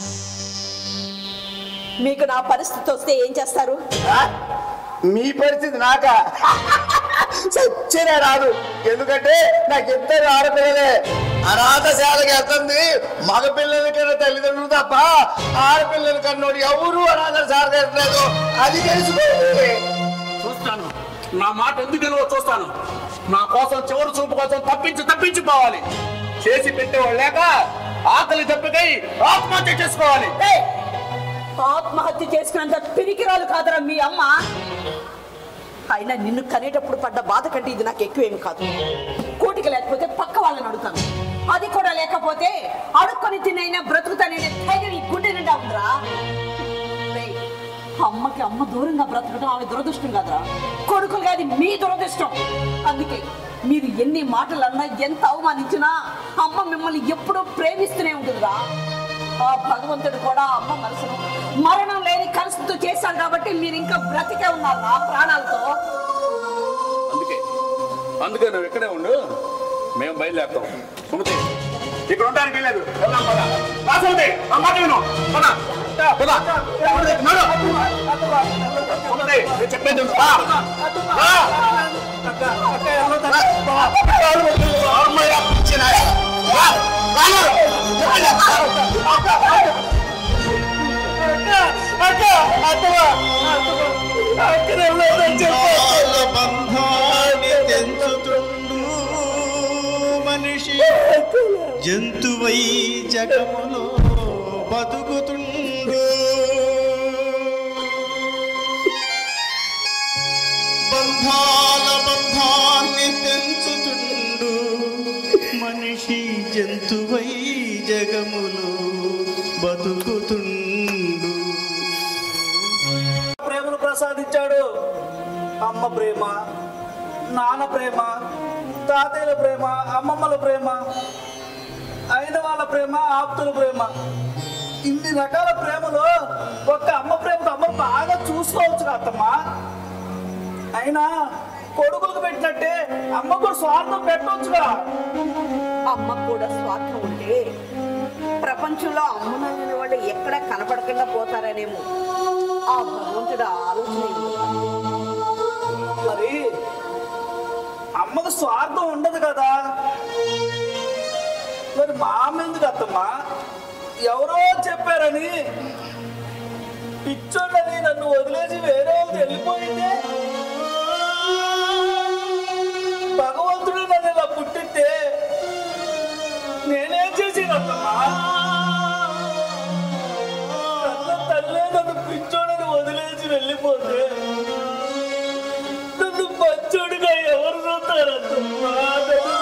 మీకు నా పరిస్థితి వస్తే ఏం చేస్తారు ఆ? మీ పరిస్థితి నాక సచ్చినే రాదు ఎందుకంటే నాకు ఇద్దరు ఆడపిల్లలే అనాథశాలకి వెళ్తుంది మగ పిల్లల కన్నా తల్లిదండ్రులు తప్ప ఆడపిల్లల కన్నోడు ఎవరు అనాథశాలకు వెళ్ళలేదు అది తెలుసుకోండి చూస్తాను నా మాట ఎందుకు నిలవో చూస్తాను నా కోసం చివరి చూపు కోసం తప్పించి తప్పించి పోవాలి చేసి పెట్టేవాళ్ళు లేక ఆకలి దప్పికై ఆత్మహత్య చేసుకోవాలి ఏయ్! ఆత్మహత్య చేసుకున్నంత పిరికిరాలు కాదురా మీ అమ్మ అయినా నిన్ను కనేటప్పుడు పడ్డ బాధ కంటే ఇది నాకు ఎక్కువేమి కాదు కోటిక లేకపోతే పక్క వాళ్ళని అడుగుతాను అది కూడా లేకపోతే అడుక్కొని తినైనా బ్రతుకుతాననే ధైర్యం ఈ గుండె నిండా ఉందిరా రేయ్, అమ్మకి అమ్మ దూరంగా బ్రతకడం ఆమె దురదృష్టం కాదురా కొడుకులు కాదు మీ దురదృష్టం అందుకే మీరు ఎన్ని మాటలు అన్నా ఎంత అవమానించినా అమ్మ మిమ్మల్ని ఎప్పుడూ ప్రేమిస్తూనే ఉంటుందిరా ఆ భగవంతుడు కూడా ఆ అమ్మ మనసును మరణం లేని కలుసుతో చేశాడు కాబట్టి మీరు ఇంకా బ్రతికే ఉన్నారు నా ప్రాణాలతో అందుకే అందుకే నువ్వు ఇక్కడే ఉండు మేము బయలుదేరుతాం సుమతి ఇక్కడ ఉండడానికి వెళ్ళలేదు వెళ్దాం పద రా సుమతి ఆ మాట విను పద పద నడు. సుమతి నేను చెప్పేది విను. రా. రా. అమ్మయ్య, పిచ్చినాయ. రా, రాను. బంధాల బంధాన్ని తెంచుతుండు మనిషి జంతువై జగములో బతుకుతుండు బంధాల బంధాన్ని తెంచుతుండు మనిషి జంతువై జగములో బతుకుతుండు ప్రేమను ప్రసాదించాడు అమ్మ ప్రేమ నాన్న ప్రేమ తాతయ్యల ప్రేమ అమ్మమ్మల ప్రేమ అయిన వాళ్ళ ప్రేమ ఆప్తుల ప్రేమ ఇన్ని రకాల ప్రేమలో ఒక్క అమ్మ ప్రేమతో అమ్మను బాగా చూసుకోవచ్చు అత్తమ్మా అయినా కొడుకులకు పెట్టినట్టే అమ్మ కూడా స్వార్థం పెట్టవచ్చుగా అమ్మకు కూడా స్వార్థం ఉంటే ప్రపంచంలో అమ్మనైన వాళ్ళు ఎక్కడ కనపడకుండా పోతారనేమో ఆ భగవంతుడు ఆలోచన ఏమిటో. మరి అమ్మకు స్వార్థం ఉండదు కదా మరి మా అమ్మ ఎందుకు అత్తమ్మా ఎవరో చెప్పారని పిచ్చోళ్ళని నన్ను వదిలేసి వేరే వాళ్ళకి వెళ్ళిపోయింది భగవంతుడు నన్ను ఇలా పుట్టిస్తే నేనేం చేసేదమ్మా కన్న తల్లే నన్ను పిచ్చోడని వదిలేసి వెళ్ళిపోతే నన్ను మంచోడిగా ఎవరు చూస్తారమ్మా నన్ను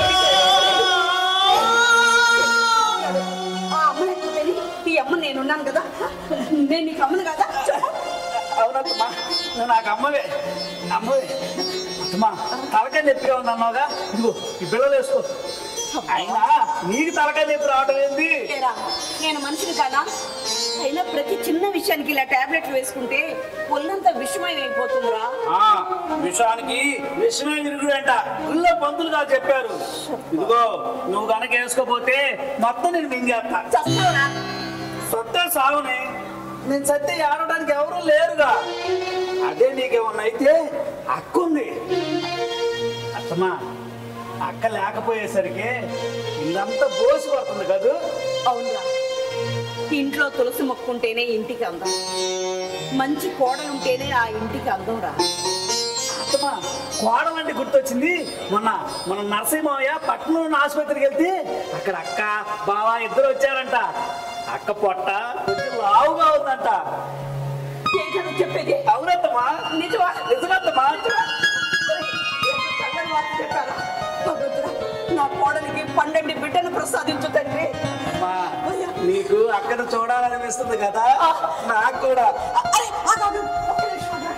మంచోడిగా ఆ అమ్మ లేకపోతేనే ఈ అమ్మ నేనున్నాను కదా నేను నీకు అమ్మను కదా చెప్పు. అవునమ్మా నువ్వు నాకు అమ్మవే అమ్మవే అమ్మా తలకాయ నొప్పిగా ఉంది అన్నావుగా ఇదిగో ఈ బిళ్ళలు వేసుకో అయినా నీకు తలకాయ నొప్పి రావటం ఏంది ఏరా, నేను మనిషిని కాదా అయినా ప్రతి చిన్న విషయానికి ఇలా టాబ్లెట్లు వేసుకుంటే ఒళ్ళంతా విషమయం అయిపోతుందిరా ఆ విషానికి విషమే విరుగుడంట గుళ్ళ పంతులుగా చెప్పారు ఇదిగో నువ్వు గనక వేసుకోపోతే మొత్తం నేను మింగేస్తా చస్తావురా సత్తే సాగుని నేను సత్తే ఆడడానికి ఎవరు లేరుగా అదే నీకేమన్నా అయితే అక్క ఉంది అత్తమా అక్క లేకపోయేసరికి ఇల్లంతా బోసి పడుతుంది కదూ అవునురా ఇంట్లో తులసి మొక్కుంటేనే ఇంటికి అందం మంచి కోడలుంటేనే ఆ ఇంటికి అందం రా అత్తమా కోడలంటే గుర్తొచ్చింది మొన్న మన నరసింహయ్య పట్నం ఉన్న ఆసుపత్రికి వెళ్తే అక్కడ అక్క బావ ఇద్దరు వచ్చారంట అక్క పొట్ట కొంచెం లావుగా ఉందంట ఏంటో చెప్పేది అవునత్తమ్మా నిజమా నిజమత్తమ్మా ఒరేయ్, ఎంత చల్లని మాట చెప్పారా? భగవంతుడా, నా కోడలికి పన్నెండు బిడ్డను ప్రసాదించు తండ్రి అమ్మా, నీకు అక్కడ చూడాలనిపిస్తుంది కదా నాకు కూడా అరే, ఆగు, ఆగు, ఒక్క నిమిషం ఆగు.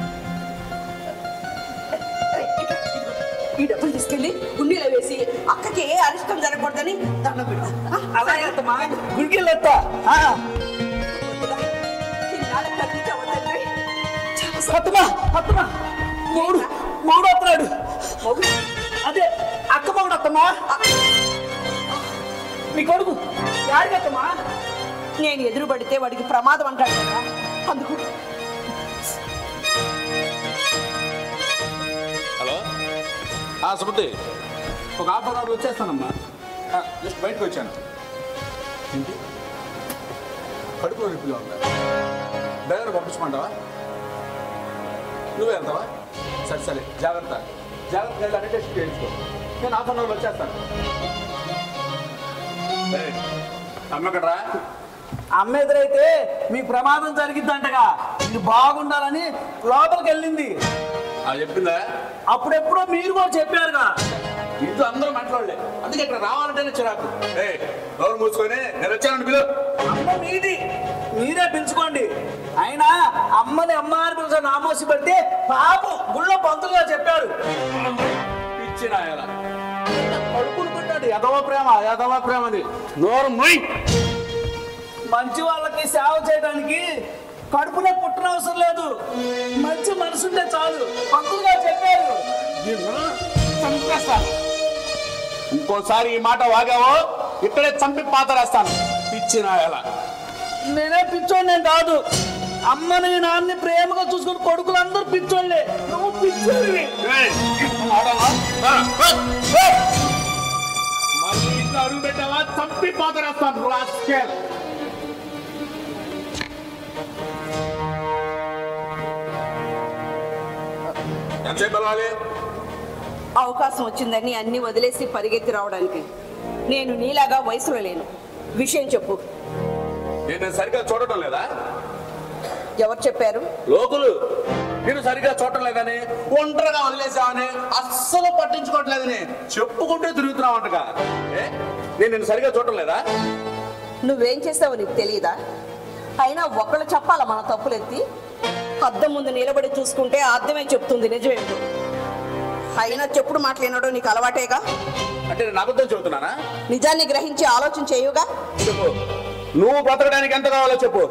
అరే, ఇటు, ఇదిగో. ఈ డబ్బులు తీసుకెళ్ళి గుండీలో వేసి అక్కకి ఏ అరిష్టం జరగకూడదని దండం పెట్టు ఆ? అలాగే అత్తమ్మా గుడికెళ్ళొత్తా భగవంతుడా, ఇన్నాళ్ళకి కనిపించావా తండ్రి? చాలా సంతోషం. అత్తమా అత్తమా మూడు మూడు వస్తున్నాడు మొగుడు. అదే అక్క మొగుడు అత్తమ్మా నీ కొడుకు యాడికి అత్తమ్మా నేను ఎదురు పడితే వాడికి ప్రమాదం అంటాడు కదా అందుకు హలో ఆ సుమతి ఒక హాఫ్ అన్ అవర్ వచ్చేస్తానమ్మా ఆ, జస్ట్ బయటకు వచ్చాను ఏంటి కడుపులో నొప్పిగా ఉందా డ్రైవర్ పంపించమంటావా నువ్వే వెళ్తావా సరే సరే జాగ్రత్త జాగ్రత్తగా వెళ్ళి అన్ని టెస్ట్ చేయించుకో నేను హాఫ్ అన్ అవర్లో వచ్చేస్తాను ఏయ్, అమ్మకడ్రా అమ్మ ఎదురైతే మీ ప్రమాదం జరిగిద్దంటగా ఇది బాగుండాలని లోపలికి వెళ్ళింది ఆ చెప్పిందా అప్పుడెప్పుడో మీరు కూడా చెప్పారుగా ఇంట్లో అందరూ మాట్లాడలే అందుకే ఇక్కడ రావాలంటేనే చిరాకు ఏ నోరు మూసుకొని నేను వచ్చాను పిలు అమ్మ మీది మీరే పిలుచుకోండి అయినా అమ్మని అమ్మ అని పిలిచే నామోసి పెడితే పాపం గుళ్ళో పంతులుగా చెప్పారు ఇచ్చిన ఆయన పడుకుంటున్నాడు యదవ ప్రేమ యదవ ప్రేమని నోరు మొయ్ మంచి వాళ్ళకి సేవ చేయడానికి కడుపులో పుట్టిన అవసరం లేదు మంచి మనసుంటే చాలు పంతులుగా చెప్పారు నిన్ను చంపేస్తాను ఇంకోసారి ఈ మాట వాగావో ఇక్కడే చంపి పాతరేస్తాను పిచ్చిన ఎలా నేనే పిచ్చోడిని కాదు అమ్మని నాన్ని ప్రేమగా చూసుకుని కొడుకులందరూ పిచ్చోళ్ళే నువ్వు పిచ్చోడివి మళ్ళీ ఇంట్లో అడుగు పెట్టావా చంపి పాతరేస్తాను రాస్కెల్ ఎంతసేపు వెళ్ళాలి అవకాశం వచ్చిందని అన్ని వదిలేసి పరిగెత్తి రావడానికి నేను నీలాగా వయసులో లేను విషయం చెప్పు నేను నేను సరిగ్గా చూడటం లేదా ఎవరు చెప్పారు లోకులు నేను సరిగ్గా చూడటం లేదని ఒంటరిగా వదిలేసావని అస్సలు పట్టించుకోవట్లేదని చెప్పుకుంటూ తిరుగుతున్నావంటగా ఏ నేను నేను సరిగ్గా చూడటం లేదా నువ్వేం చేస్తావో నీకు తెలియదా అయినా ఒకళ్ళు చెప్పాలా మన తప్పులెత్తి అద్దం ముందు నిలబడి చూసుకుంటే ఆ అద్దమే చెప్తుంది నిజమేంటో అయినా చెప్పుడు మాట్లాడినాడో నీకు అలవాటేగా అంటే నేను అబద్ధం చెబుతున్నానా నిజాన్ని గ్రహించి ఆలోచన చేయుగా చెప్పు నువ్వు బతకడానికి ఎంత కావాలో చెప్పు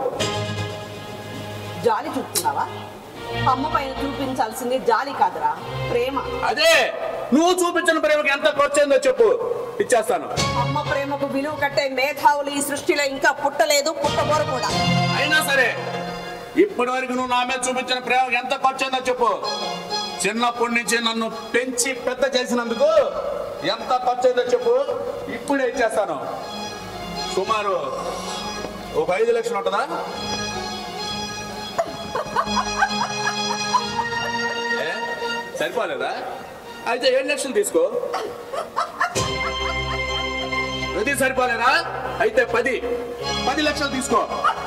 జాలి చూపుతున్నావా అమ్మ పైన చూపించాల్సింది జాలి కాదురా ప్రేమ అదే నువ్వు చూపించిన ప్రేమకి ఎంత ఖర్చయిందో చెప్పు ఇచ్చేస్తాను అమ్మ ప్రేమకు విలువ కట్టే మేధావులు ఈ సృష్టిలో ఇంకా పుట్టలేదు పుట్టబోరు కూడా అయినా సరే ఇప్పటి వరకు నువ్వు నా మీద చూపించిన ప్రేమకి ఎంత ఖర్చయిందో చెప్పు చిన్నప్పటి నుంచి నన్ను పెంచి పెద్ద చేసినందుకు ఎంత ఖర్చయిందో చెప్పు ఇప్పుడే ఇచ్చేస్తాను సుమారు ఒక ఐదు లక్షలు ఉంటుందా ఏ? సరిపోలేదా అయితే ఏడు లక్షలు తీసుకో అది సరిపోలేదా అయితే పది పది లక్షలు తీసుకో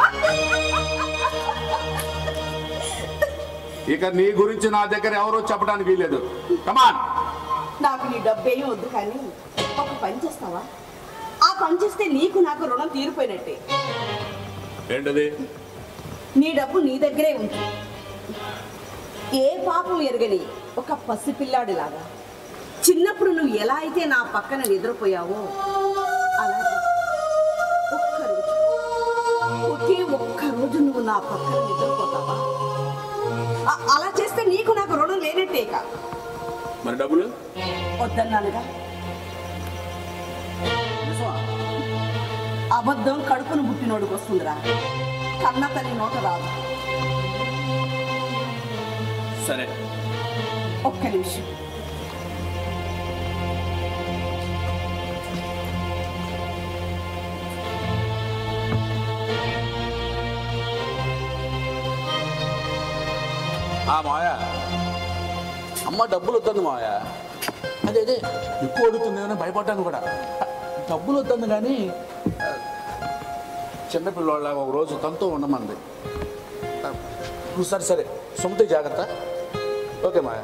ఇక నీ గురించి నా దగ్గర ఎవరో చెప్పడానికి వీలేదు కమాన్ నాకు నీ డబ్బేం వద్దు కానీ ఒక పని చేస్తావా ఆ పని చేస్తే నీకు నాకు రుణం తీరిపోయినట్టే ఏంటది నీ డబ్బు నీ దగ్గరే ఉంచు ఏ పాపం ఎరగని ఒక పసిపిల్లాడిలాగా చిన్నప్పుడు నువ్వు ఎలా అయితే నా పక్కన నిద్రపోయావో అలాగే ఒక్క రోజు ఒకే ఒక్క రోజు నువ్వు నా పక్కన నిద్రపోతావా అ- అలా చేస్తే నీకు నాకు రుణం లేనట్టే ఇక మరి డబ్బులు వద్దన్నానుగా అబద్ధం కడుపును పుట్టినోడికి వస్తుందిరా కన్న తల్లి నోట రాదు సరే ఒక్క నిమిషం ఆ మాయ అమ్మ డబ్బులు వద్దంది మాయ అదే అదే ఎక్కువ అడుగుతుందేమో భయపడ్డాను కూడా డబ్బులు వద్దంది కానీ ఆ, చిన్నపిల్లవాళ్ళ ఒక రోజు తనతో ఉండమంది ఆ, నువ్వు సరే సరే సుమతి జాగ్రత్త ఓకే మాయ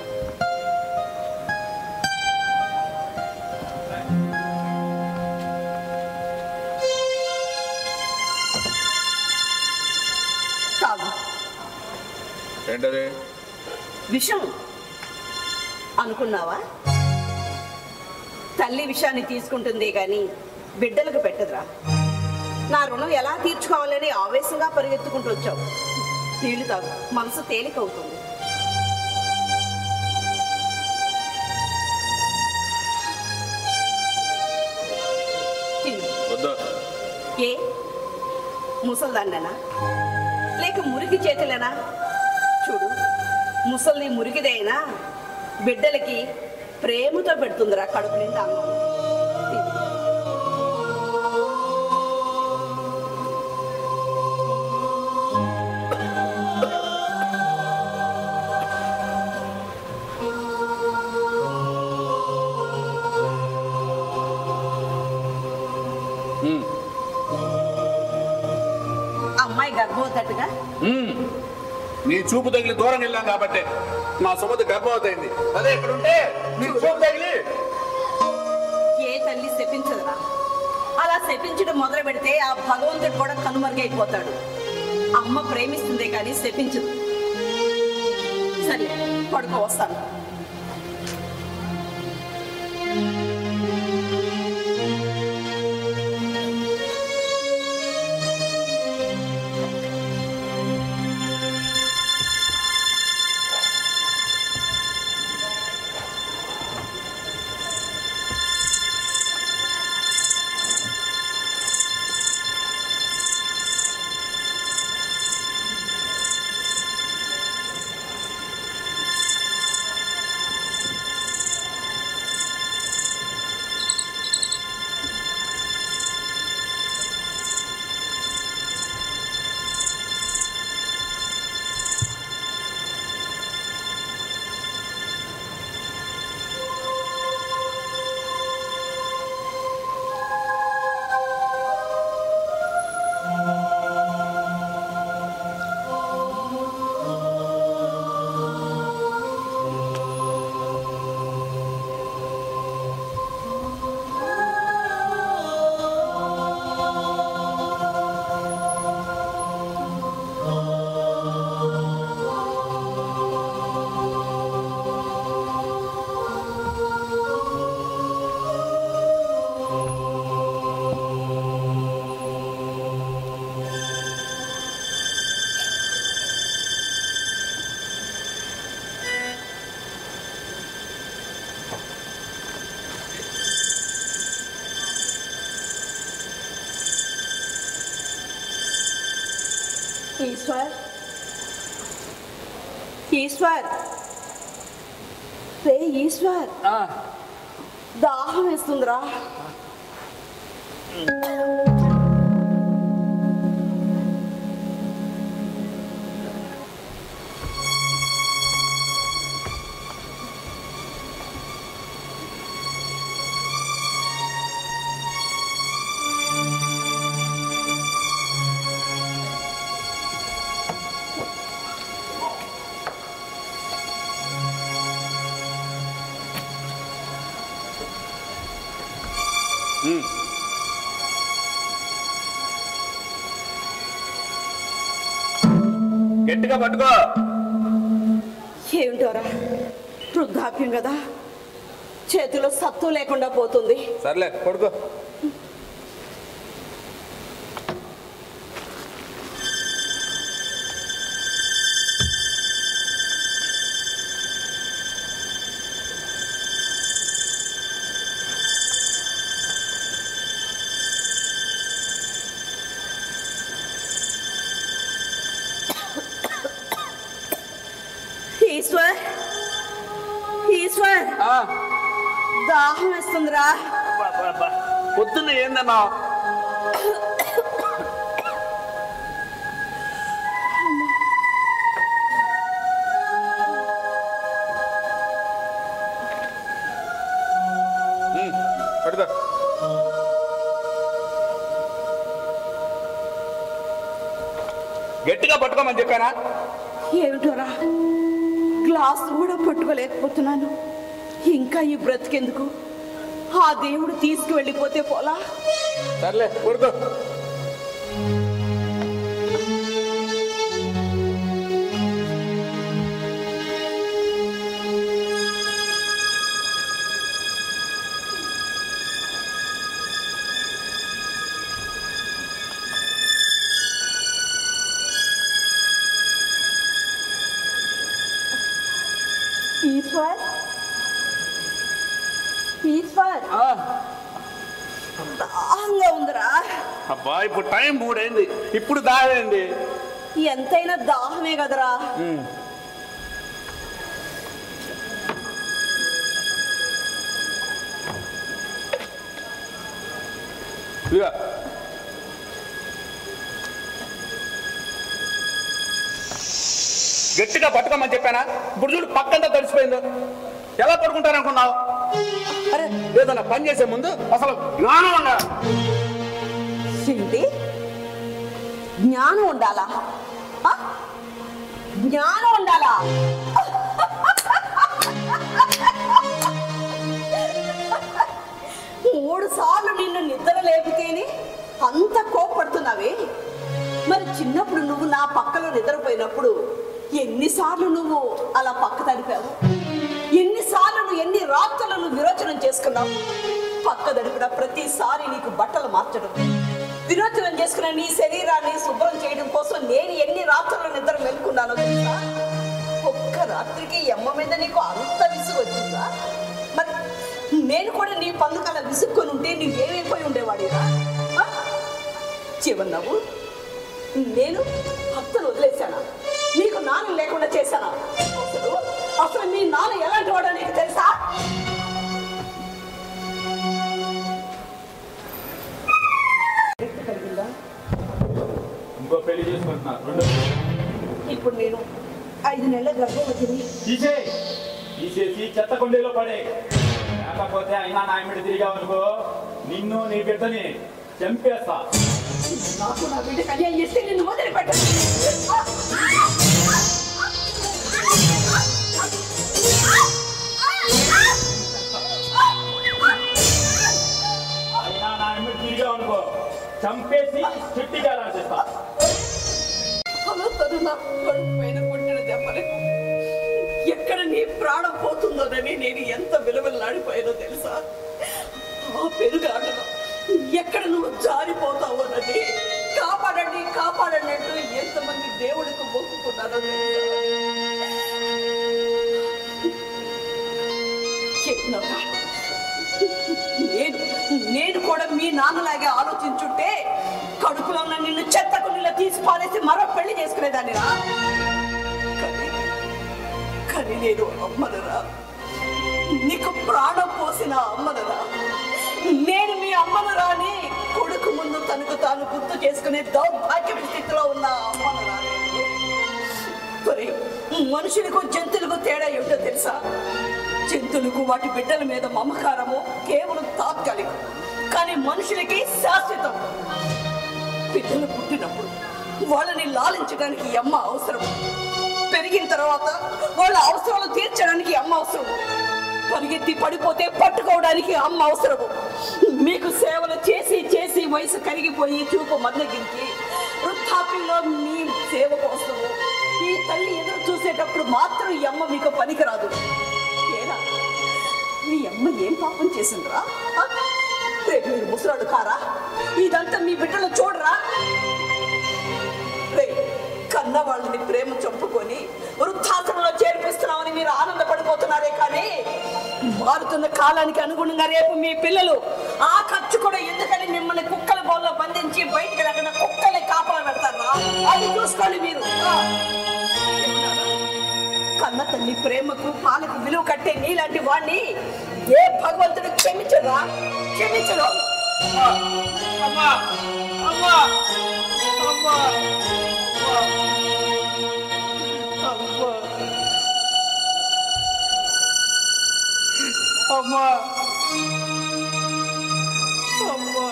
కాదు ఏంటది విషం అనుకున్నావా తల్లి విషయాన్ని తీసుకుంటుంది కానీ బిడ్డలకు పెట్టదురా నా రుణం ఎలా తీర్చుకోవాలని ఆవేశంగా పరిగెత్తుకుంటూ వచ్చావు నీళ్లు తాగు మనసు తేలికవుతుంది తిను. వద్దా ఏ ముసల్దాన్ననా లేక మురికి చేతులనా చూడు ముసల్ది మురికిదైనా బిడ్డలకి ప్రేమతో పెడుతుందిరా కడుపు నిండా అన్నం. తిను. అమ్మాయి గర్భవతట్టుగా మ్మ్. నీ చూపు తగిలి దూరం వెళ్ళాం కాబట్టి మా సుమతి గర్భవతి అయింది అదే ఇక్కడ ఉంటే నీ చూపు తగిలి ఏ తల్లి శపించదురా అలా శపించడం మొదలు పెడితే ఆ భగవంతుడు కూడా కనుమరుగైపోతాడు అమ్మ ప్రేమిస్తుందే కానీ శపించదు సరే పడుకో వస్తాను ఈశ్వర్ ఈశ్వర్ రే ఈశ్వర్ దాహం వేస్తుందిరా గట్టిగా పట్టుకో ఏమిటోరా వృద్ధాప్యం కదా చేతిలో సత్తు లేకుండా పోతుంది సర్లే పడుకో ఈశ్వర్ ఈశ్వర్ ఆ, దాహం వేస్తుందిరా బా, బా, బా. పొద్దున్న ఏందన్నా ఉమ్, పడుకో గట్టిగా పట్టుకోమని చెప్పానా ఏమిటోరా గ్లాస్ కూడా పట్టుకోలేకపోతున్నాను ఇంకా ఈ బ్రతికెందుకు ఆ దేవుడు తీసుకువెళ్ళిపోతే పోలా సర్లే పడుకో ఈశ్వర్ ఈశ్వర్ ఆ, దాహంగా ఉందిరా అబ్బా ఇప్పుడు టైం మూడైంది ఇప్పుడు దావేంది ఎంతైనా దాహమే కదరా ఇదిగో గట్టిగా పట్టుకోమని చెప్పానా ఇప్పుడు చూడు పక్కంతా తడిసిపోయింది ఎలా పడుకుంటాను అనుకున్నావు అరే ఏదన్నా పని చేసే ముందు అసలు జ్ఞానం ఉండాలి ఏంటి జ్ఞానం ఉండాలా ఆ? జ్ఞానం ఉండాలా మూడు సార్లు నిన్ను నిద్ర లేపితేనే అంత కోపడుతున్నావే మరి చిన్నప్పుడు నువ్వు నా పక్కలో నిద్రపోయినప్పుడు ఎన్నిసార్లు నువ్వు అలా పక్క తడిపావు ఎన్నిసార్లు నువ్వు ఎన్ని రాత్రులను విరోచనం చేసుకున్నావు పక్క తడిపిన ప్రతిసారి నీకు బట్టలు మార్చడం విరోచనం చేసుకున్న నీ శరీరాన్ని శుభ్రం చేయడం కోసం నేను ఎన్ని రాత్రులు నిద్ర మెలుకున్నానో తెలుసా ఒక్క రాత్రికి ఎమ్మ మీద నీకు అంత విసుగు వచ్చిందా మరి నేను కూడా నీ పనులకు అలా విసుక్కొని ఉంటే నువ్వేమైపోయి ఉండేవాడిరా ఆ? చివరినవ్వు నేను భక్తులు వదిలేశానా నీకు నాన్న లేకుండా చేశానా అసలు అసలు మీ నాన్న ఎలాంటి వాడో నీకు తెలుసా ఇంకో పెళ్లి చేసుకుంటున్నా రెండు ఇప్పుడు నేను ఐదు నెలల గర్భవతిని తీసే తీసేసి చెత్త కుండీలో పడే లేకపోతే అయినా నా ఇమ్మడి తిరిగావు అనుకో నిన్ను నీ బిడ్డని చంపేస్తా నాకు నా బిడ్డ కళ్యాణం చేస్తే నిన్ను వదిలిపెట్టను అయినా నా ఇమ్మడి తిరిగావు అనుకో చంపేసి చిట్టిగా రాసేస్తా అలా తను నా కడుపు పైన కొట్టిన దెబ్బలకు ఎక్కడ నీ ప్రాణం పోతుందోనని నేను ఎంత విలువలాడిపోయానో తెలుసా ఆ పెరుగాటలో ఎక్కడ నువ్వు జారిపోతావోనని కాపాడండి కాపాడండి అంటూ ఎంతమంది దేవుడికి మొక్కుకున్నారో తెలుసా చెప్పినవా నేను నేను కూడా మీ నాన్నలాగే ఆలోచించుంటే కడుపులో ఉన్న నిన్ను చెత్త కుండీలో తీసి పారేసి మరో పెళ్లి చేసుకునేదాన్ని రా కానీ కానీ నేను అమ్మనరా నీకు ప్రాణం పోసిన అమ్మనరా నేను మీ అమ్మనరా అని కొడుకు ముందు తనకు తాను గుర్తు చేసుకునే దౌర్భాగ్య స్థితిలో ఉన్న అమ్మనరా నేను మరి మనుషులకు జంతువులకు తేడా ఏమిటో తెలుసా జంతువులకు వాటి బిడ్డల మీద మమకారము కేవలం తాత్కాలికం కానీ మనుషులకి శాశ్వతం బిడ్డలు పుట్టినప్పుడు వాళ్ళని లాలించడానికి ఈ అమ్మ అవసరం పెరిగిన తర్వాత వాళ్ళ అవసరాలు తీర్చడానికి ఈ అమ్మ అవసరం పరిగెత్తి పడిపోతే పట్టుకోవడానికి అమ్మ అవసరము మీకు సేవలు చేసి చేసి వయసు కరిగిపోయి చూపు మందగించి వృద్ధాప్యంలో మీ సేవ కోసము ఈ తల్లి ఎదురు చూసేటప్పుడు మాత్రం ఈ అమ్మ మీకు పనికిరాదు ఏరా మీ అమ్మ ఏం పాపం చేసిందిరా ఆ? రేపు మీరు ముసలాడు కారా ఇదంతా మీ బిడ్డలు చూడరా రే, కన్న వాళ్ళని ప్రేమ చంపుకొని వృద్ధాశ్రమంలో చేర్పిస్తున్నామని మీరు ఆనందపడిపోతున్నారే కానీ మారుతున్న కాలానికి అనుగుణంగా రేపు మీ పిల్లలు ఆ ఖర్చు కూడా ఎందుకని మిమ్మల్ని కుక్కల బోల్లో బంధించి బయటికి రాకుండా కుక్కల్ని కాపలా పెడతారా అది చూసుకోండి మీరు ఆ. కన్న తల్లి ప్రేమకు పాలకు విలువ కట్టే నీలాంటి వాణ్ణి ఏ భగవంతుడు క్షమించరా క్షమించరు అమ్మా అమ్మా అమ్మా అమ్మా అమ్మా అమ్మా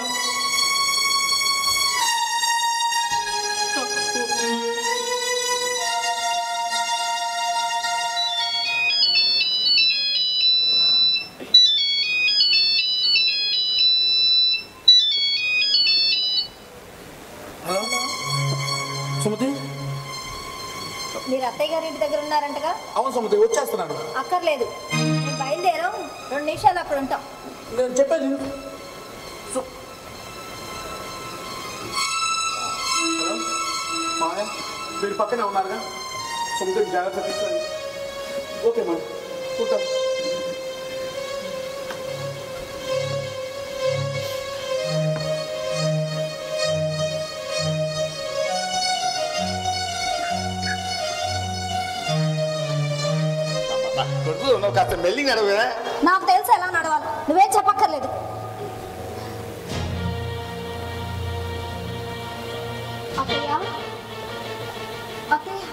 సుమతి మీరు అత్తయ్య గారి ఇంటి దగ్గర ఉన్నారంటగా అవును సుమతి వచ్చేస్తున్నాను అక్కర్లేదు మేము బయలుదేరాం రెండు నిమిషాలు అక్కడ ఉంటాం నేను చెప్పేది విను. సు- హలో మాయ మీరు పక్కనే ఉన్నారుగా సుమతికి జాగ్రత్త తీసుకోండి ఓకే మేడం ఉంటాను కొడుకు నువ్వు కాస్త మెల్లింగ్ నడవే నాకు తెలుసు ఎలా నడవాలి నువ్వేం చెప్పక్కర్లేదు అత్తయ్య అత్తయ్య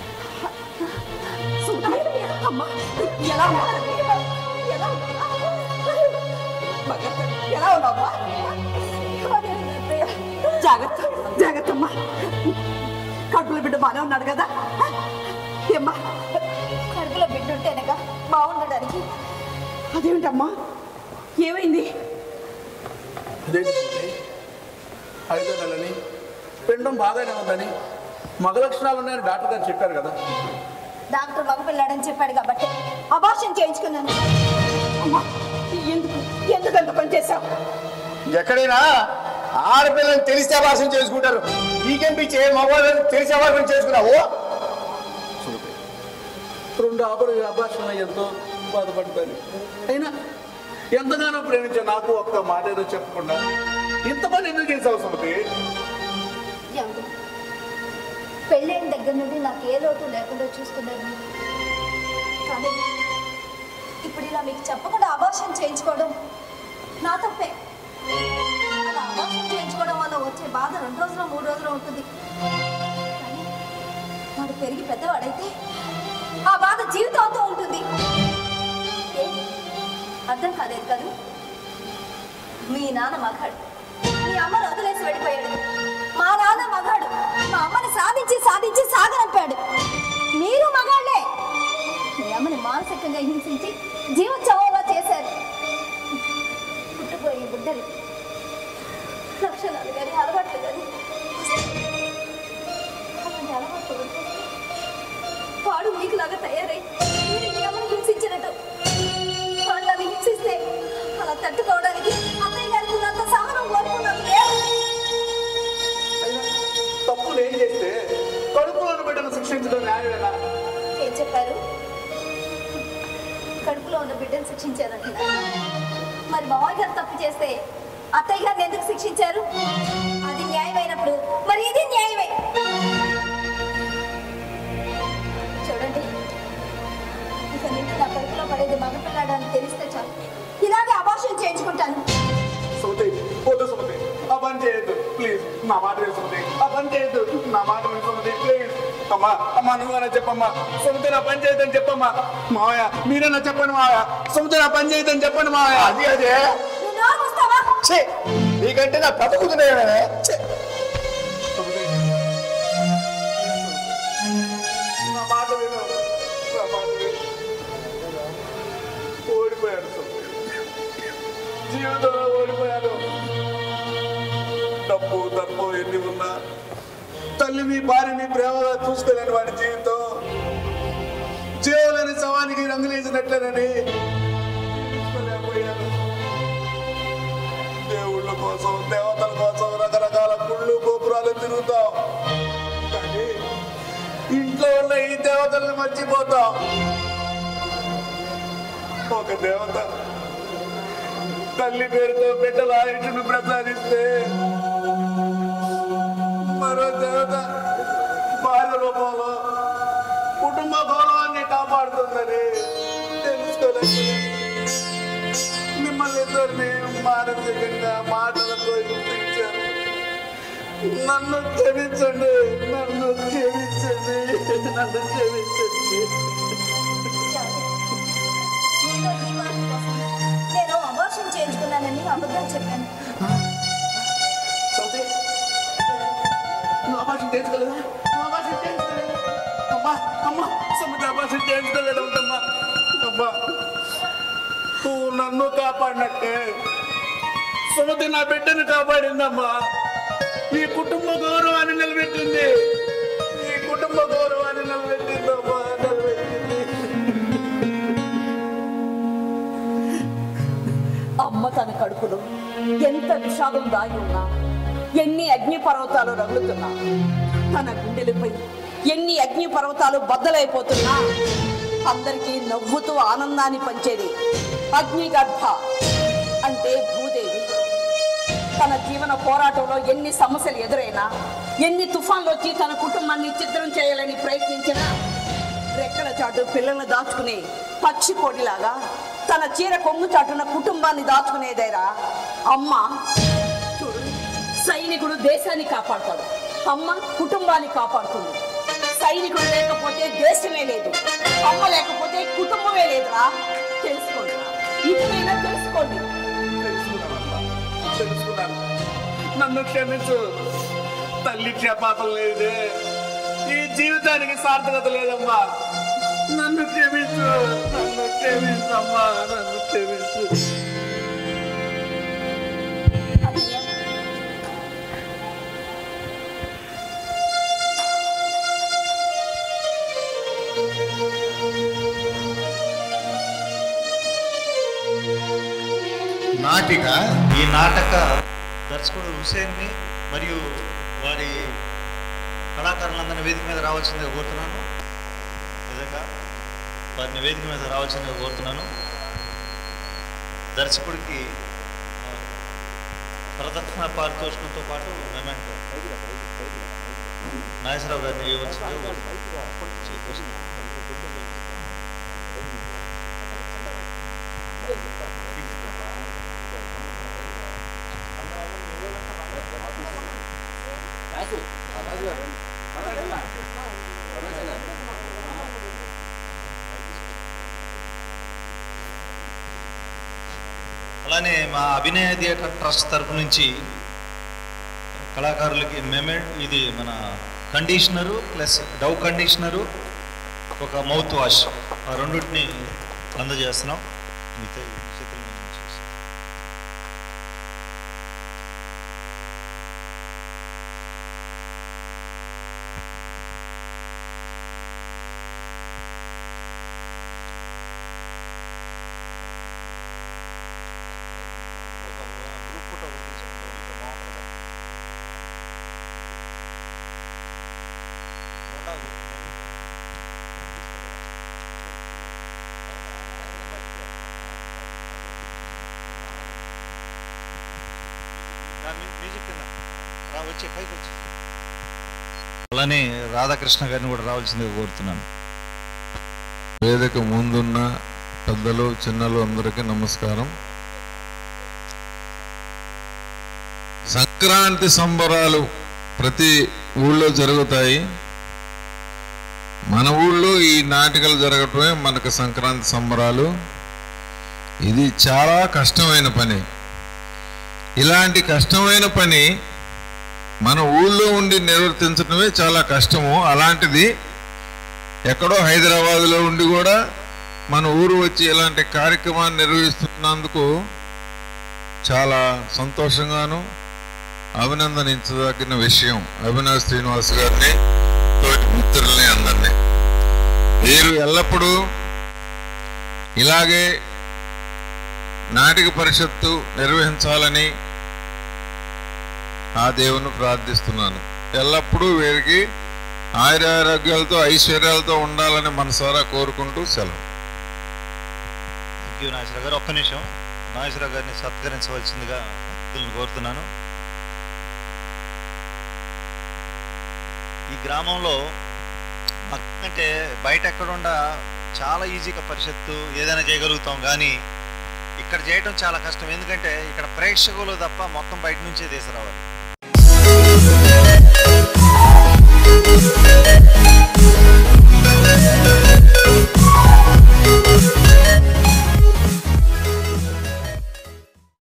అమ్మా ఎలా ఉన్నావు? ఎలా ఉన్నావు? భగత్, ఎలా ఉన్నావా జాగ్రత్త జాగ్రత్త అమ్మా కడుపులో బిడ్డ బాగానే ఉన్నాడు కదా ఏమ్మా కడుపులో బిడ్డ ఉంటేనగా బాగుండడానికి అదేమిటమ్మా ఏమైంది అదేంటి సుమతి? ఐదో నెలని పిండం బాగానే ఉందని మగ లక్షణాలు ఉన్నాయని డాక్టర్ గారు చెప్పారు కదా డాక్టర్ మగపిల్లాడని చెప్పాడు కాబట్టి అబార్షన్ చేయించుకున్నాను అమ్మా ఎందుకు ఎందుకంత పని చేశావు ఎక్కడైనా ఆడపిల్లని తెలిస్తే భాషం చేసుకుంటారు నీకేం పిచ్చే మగవాళ్ళని తెలిసే భాషం చేసుకున్నావు సుమతి రెండు ఆపరు అభాషణ ఎంతో బాధపడతాను అయినా ఎంతగానో ప్రేమించే నాకు ఒక్క మాట ఏదో చెప్పకుండా ఇంతమంది ఎందుకు చేసావు సుమతి ఏమండి? పెళ్ళైన దగ్గర నుండి నాకు ఏ లోటు లేకుండా చూసుకున్నారు మీరు. కానీ ఇప్పుడు ఇలా మీకు చెప్పకుండా అబార్షన్ చేయించుకోవడం నా తప్పే అలా అబార్షన్ చేయించుకోవడం వల్ల వచ్చే బాధ రెండు రోజులు మూడు రోజులు ఉంటుంది కానీ వాడు పెరిగి పెద్దవాడైతే ఆ బాధ జీవితాంతం ఉంటుంది ఏ? అర్థం కాలేదు కదా మీ నాన్న మగాడు మీ అమ్మను వదిలేసి వెళ్ళిపోయాడు మా నాన్న మగాడు మా అమ్మని సాధించి సాధించి సాగనంపాడు మీరు మగాళ్ళే మీ అమ్మని మానసికంగా హింసించి జీవోత్సవంలా చేశారు పుట్టుపోయే బుడ్డలు లక్షణాలు కానీ అలవాట్లు కానీ అలాంటి అలవాట్లు ఉంటే వాడు మీకులాగా తయారై మీరు మీ అమ్మని హింసించినట్టు వాళ్ళని హింసిస్తే అలా తట్టుకోవడానికి అత్తయ్య గారికి ఉన్నంత సహనం కోరుకున్నది లేదు అయినా తప్పులు ఏం చేస్తే కడుపులోని బిడ్డను శిక్షించడం న్యాయమేనా ఏం చెప్పారు కడుపులో ఉన్న బిడ్డను శిక్షించారంటున్నారు మరి మామయ్య గారు తప్పు చేస్తే అత్తయ్య గారిని ఎందుకు శిక్షించారు అది న్యాయమైన అయినప్పుడు మరి ఇది న్యాయమే చూడండి ఇక నుండి నా కడుపులో పడేది మగపిల్లాడు అని తెలిస్తే చాలు ఇలాగే అభాషణ చేయించుకుంటాను సుమతి వద్దు సుమతి ఆ పని చేయొద్దు ప్లీజ్ నా మాట విను సుమతి ఆ పని చేయొద్దు నా మాట విను సుమతి ప్లీజ్ అమ్మా అమ్మా నువ్వైనా చెప్పమ్మా సుమతి నా పని చేయొద్దని చెప్పమ్మా మావయ్య మీరైనా చెప్పండి మావయ్య సుమతి నా పని చేయొద్దని చెప్పండి మావయ్య అది అదే నువ్వు నోరు మూస్తావా ఛీ, నీకంటే నా బ్రతుకుతున్నాయే సుమతి నా మాట విను నా మాట విను ఓడిపోయాడు సుమతి జీవితంలో ఓడిపోయాను డబ్బు డబ్బు ఎన్ని ఉన్నా తల్లిని భార్యని ప్రేమగా చూసుకోలేని వాడి జీవితం జీవులని శవానికి రంగులేసినట్లేనని చూసుకోలేకపోయాను దేవుళ్ళ కోసం దేవతల కోసం రకరకాల గుళ్ళు గోపురాలు తిరుగుతాం కానీ ఇంట్లో ఉన్న ఈ దేవతల్ని మర్చిపోతాం ఒక దేవత తల్లి పేరుతో బిడ్డల ఆయుష్ను ప్రసాదిస్తే మరో దేవత భార్య రూపంలో కుటుంబ గౌరవాన్ని కాపాడుతుందని తెలుసుకోలేదు మిమ్మల్ని ఇద్దరిని మానసికంగా మాటలతో హింసించాను నన్ను క్షమించండి నన్ను క్షమించండి నన్ను క్షమించండి నీలో ఈ మాట కోసం నేను అభాషణ చేయించుకున్నానని అబద్ధం చెప్పాను సౌతి నువ్వు అభాషణ చేసుకోలేదా నువ్వు అభాషణ చేసుకోలేదా అమ్మా అమ్మా సముద్ర అభాషణ చేసుకోలేదా ఉంటమ్మా అమ్మా నువ్వు నన్ను కాపాడినట్టే సుమతి నా బిడ్డను కాపాడిందమ్మా ఈ కుటుంబ గౌరవాన్ని నిలబెట్టింది ఈ కుటుంబ గౌరవాన్ని నిలబెట్టిందమ్మా నిలబెట్టింది అమ్మ తన కడుపులో ఎంత విషాదం దాగి ఉన్నా ఎన్ని అగ్ని పర్వతాలు రగులుతున్నా తన గుండెలపై ఎన్ని అగ్ని పర్వతాలు బద్దలైపోతున్నా అందరికీ నవ్వుతూ ఆనందాన్ని పంచేది అగ్ని గర్భ అంటే భూదేవి తన జీవన పోరాటంలో ఎన్ని సమస్యలు ఎదురైనా ఎన్ని తుఫాన్లు వచ్చి తన కుటుంబాన్ని చిత్రం చేయాలని ప్రయత్నించినా రెక్కల చాటు పిల్లల్ని దాచుకునే పక్షి కోడిలాగా తన చీర కొంగు చాటున కుటుంబాన్ని దాచుకునేదేరా అమ్మ చూడు సైనికుడు దేశాన్ని కాపాడుతాడు అమ్మ కుటుంబాన్ని కాపాడుతుంది సైనికుడు లేకపోతే దేశమే లేదు అమ్మ లేకపోతే కుటుంబమే లేదురా తెలుసుకోండి ఇకనైనా తెలుసుకోండి తెలుసుకున్నానమ్మా తెలుసుకున్నాను నన్ను క్షమించు తల్లి క్షపాతం లేదే ఈ జీవితానికి సార్థకత లేదమ్మా నన్ను క్షమించు నన్ను క్షమించమ్మా నన్ను క్షమించు అన్నయ్య నాటిక ఈ నాటక దర్శకుడు హుసేన్ని మరియు వారి కళాకారులందరినీ వేదిక మీద రావాల్సిందిగా కోరుతున్నాను నిజంగా వారిని వేదిక మీద రావాల్సిందిగా కోరుతున్నాను దర్శకుడికి ఆ, ప్రదక్షిణ పారితోషికంతో పాటు మెమెంటో నాగేశ్వరరావు గారిని ఇవ్వవలసిందిగా కోరుతున్నాను. అలానే మా అభినయ థియేటర్ ట్రస్ట్ తరపు నుంచి కళాకారులకి మెమె ఇది మన కండిషనరు ప్లస్ డవ్ కండిషనరు ఒక మౌత్ వాష్ ఆ రెండింటిని అందజేస్తున్నాం మీతో ఈ చేతుల మీద నుంచి. ఒక గ్రూప్ ఫోటో ఒకటి తీసుకుంటే ఇంకా బాగుంటుంది కదా. ఉండాలి. దాని మీద మ్యూజిక్ కింద రా వచ్చే పైకి వచ్చి అలానే రాధాకృష్ణ గారిని కూడా రావాల్సిందిగా కోరుతున్నాను వేదిక ముందున్న పెద్దలు చిన్నలు అందరికీ నమస్కారం సంక్రాంతి సంబరాలు ప్రతి ఊళ్ళో జరుగుతాయి మన ఊళ్ళో ఈ నాటికలు జరగటమే మనకు సంక్రాంతి సంబరాలు ఇది చాలా కష్టమైన పని ఇలాంటి కష్టమైన పని మన ఊళ్ళో ఉండి నిర్వర్తించడమే చాలా కష్టము అలాంటిది ఎక్కడో హైదరాబాద్లో ఉండి కూడా మన ఊరు వచ్చి ఇలాంటి కార్యక్రమాన్ని నిర్వహిస్తున్నందుకు చాలా సంతోషంగాను అభినందనించదగిన విషయం అవినాష్ శ్రీనివాస్ గారిని తోటి మిత్రుల్ని అందరినీ మీరు ఎల్లప్పుడూ ఇలాగే నాటిక పరిషత్తు నిర్వహించాలని ఆ దేవుని ప్రార్థిస్తున్నాను ఎల్లప్పుడూ వీరికి ఆయురారోగ్యాలతో ఐశ్వర్యాలతో ఉండాలని మనసారా కోరుకుంటూ సెలవు థ్యాంక్ యూ నాగేశ్వరరావు గారు ఒక్క నిమిషం నాగేశ్వరరావు గారిని సత్కరించవలసిందిగా భక్తులను కోరుతున్నాను ఈ గ్రామంలో అంటే బయట ఎక్కడుండా చాలా ఈజీగా పరిషత్తు ఏదైనా చేయగలుగుతాం కానీ ఇక్కడ చేయటం చాలా కష్టం ఎందుకంటే ఇక్కడ ప్రేక్షకులు తప్ప మొత్తం బయట నుంచే తీసుకురావాలి